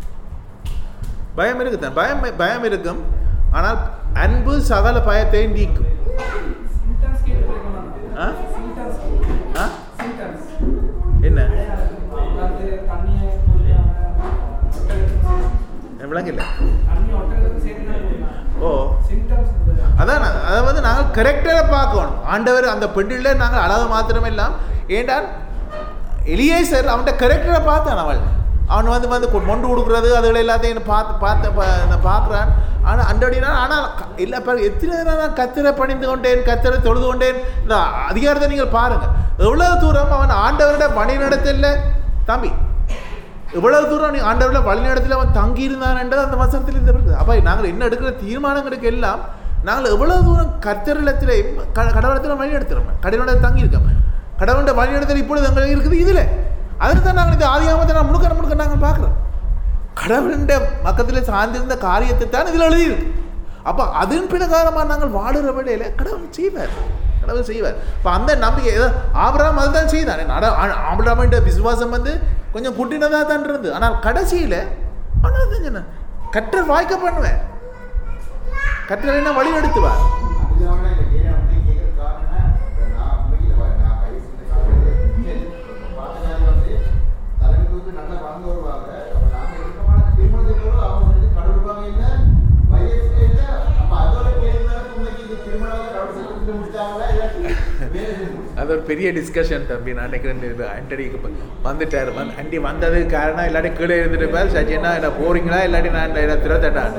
பயம் இருக்குதான் பயம் பயம் இருக்கும் ஆனால் அன்பு சகல பயத்தை நீக்கும்
சிம்டம்ஸ் கேட்டுருக்கீங்களா
ஆ?
சிம்டம்ஸ்
ஆ
சிம்டம்ஸ்
என்ன
அதாவது தண்ணியை குடிக்காம ஒட்டகத்துக்கு
விளங்கல
தண்ணி ஒட்டகத்துக்கு சேர்த்து
ஓ
சிம்டம்ஸ்
அதான் நான் அதை வந்து நாங்கள் கரெக்டாக பார்க்கணும் ஆண்டவர் அந்த பெண்ணில் நாங்கள் அழகு மாத்திரமெல்லாம் ஏண்டால் எலியேசர் அவன்கிட்ட கரெக்டாக பார்த்தான் அவள் அவன் வந்து வந்து கொ- மொண்டு கொடுக்குறது அதுகளை எல்லாத்தையும் பார்த்து பார்த்து பா- நான் பார்க்குறான் ஆனால் அண்டடினா ஆனால் க- இல்லை பாருங்க எத்தனை நேரம் நான் கத்தரை பணிந்து கொண்டேன் கத்தரை தொழுது கொண்டேன் இந்த அதிகாரத்தை நீங்கள் பாருங்கள் எவ்வளவு தூரம் அவன் ஆண்டவரோட பணி நடத்தல தம்பி இவ்வளவு தூரம் நீ ஆண்டவரில் வழிநடத்தில் அவன் தங்கி இருந்தான்ன்றது அந்த வசனத்தில் இருந்து இருக்குது அப்போ நாங்கள் என்ன எடுக்கிற தீர்மானங்களுக்கு எல்லாம் நாங்கள் எவ்வளவு தூரம் கர்த்தரிடத்திலே க கடவுளத்தில் வழி எடுத்துறோம் கடவுளோட தங்கி இருக்கோம் கடவுளோட வழிநடத்தல் இப்பொழுது எங்களுக்கு இருக்குது இதில் அதில் தான் நாங்கள் இந்த ஆதியாமத்தை நான் முழுக்க முழுக்க நாங்கள் பார்க்குறோம் கடவுளுடைய பக்கத்தில் சார்ந்திருந்த காரியத்தை தான் இதில் எழுதியிருக்கு அப்போ அதன் பிரகாரமாக நாங்கள் வாடுற வேளையில் கடவுள் செய்வார் கடவுள் செய்வார் இப்போ அந்த நம்பிக்கை ஏதோ ஆபிரகாம் அதுதான் செய்தானே நட ஆபிரகாமின் விசுவாசம் வந்து கொஞ்சம் குட்டினதாக தான் இருந்தது ஆனால் கடைசியில் ஆனால் தான் சொன்னேன் கற்றல் வாய்க்க பண்ணுவேன் கற்றல் என்ன வழி நடத்துவார்
அதுதான் இந்த கேள்வி வந்து கேட்கறது காரணம்னா, இப்ப நான் உண்மைக்கு வ- நான் வயசு இந்த காலத்துல சரி, இப்ப பார்த்த காரியம் வந்து தலைமை தூக்கி நல்லா வளர்ந்து வருவாங்க. அப்ப நாங்க இருக்கமான திருமணத்துக்கு கூட அவங்க வந்து கடவுளுக்காக இல்ல, வயசு இல்ல. அப்ப அதோட கேள்வி தானே உண்மைக்கு இந்த திருமணம் கடவுள் சட்டத்துல முடிச்சாங்களா, இல்லாட்டி வேற எதுவும் முடிச்சாங்களா?
அது ஒரு பெரிய டிஸ்கஷன் தம்பி நான் நினைக்கிறேன் இது ஆண்டடிக்கு இப்ப வந்துட்டார் வந்து அண்டி வந்ததுக்கு காரணம் இல்லாட்டி கீழே இருந்துட்டு பேர் சச்சின்னா என்ன போறீங்களா இல்லாட்டி நான் இந்த இடத்துல தட்டான்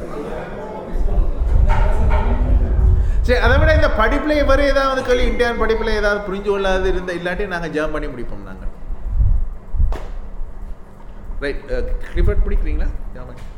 சரி அதை விட இந்த படிப்பில் இவர் ஏதாவது கேள்வி இந்தியன் படிப்பில் ஏதாவது புரிஞ்சு கொள்ளாது இருந்த இல்லாட்டி நாங்கள் ஜாம் பண்ணி முடிப்போம் நாங்கள் ரைட் கிளிஃபர்ட் பிடிக்கிறீங்களா ஜாம் பண்ணி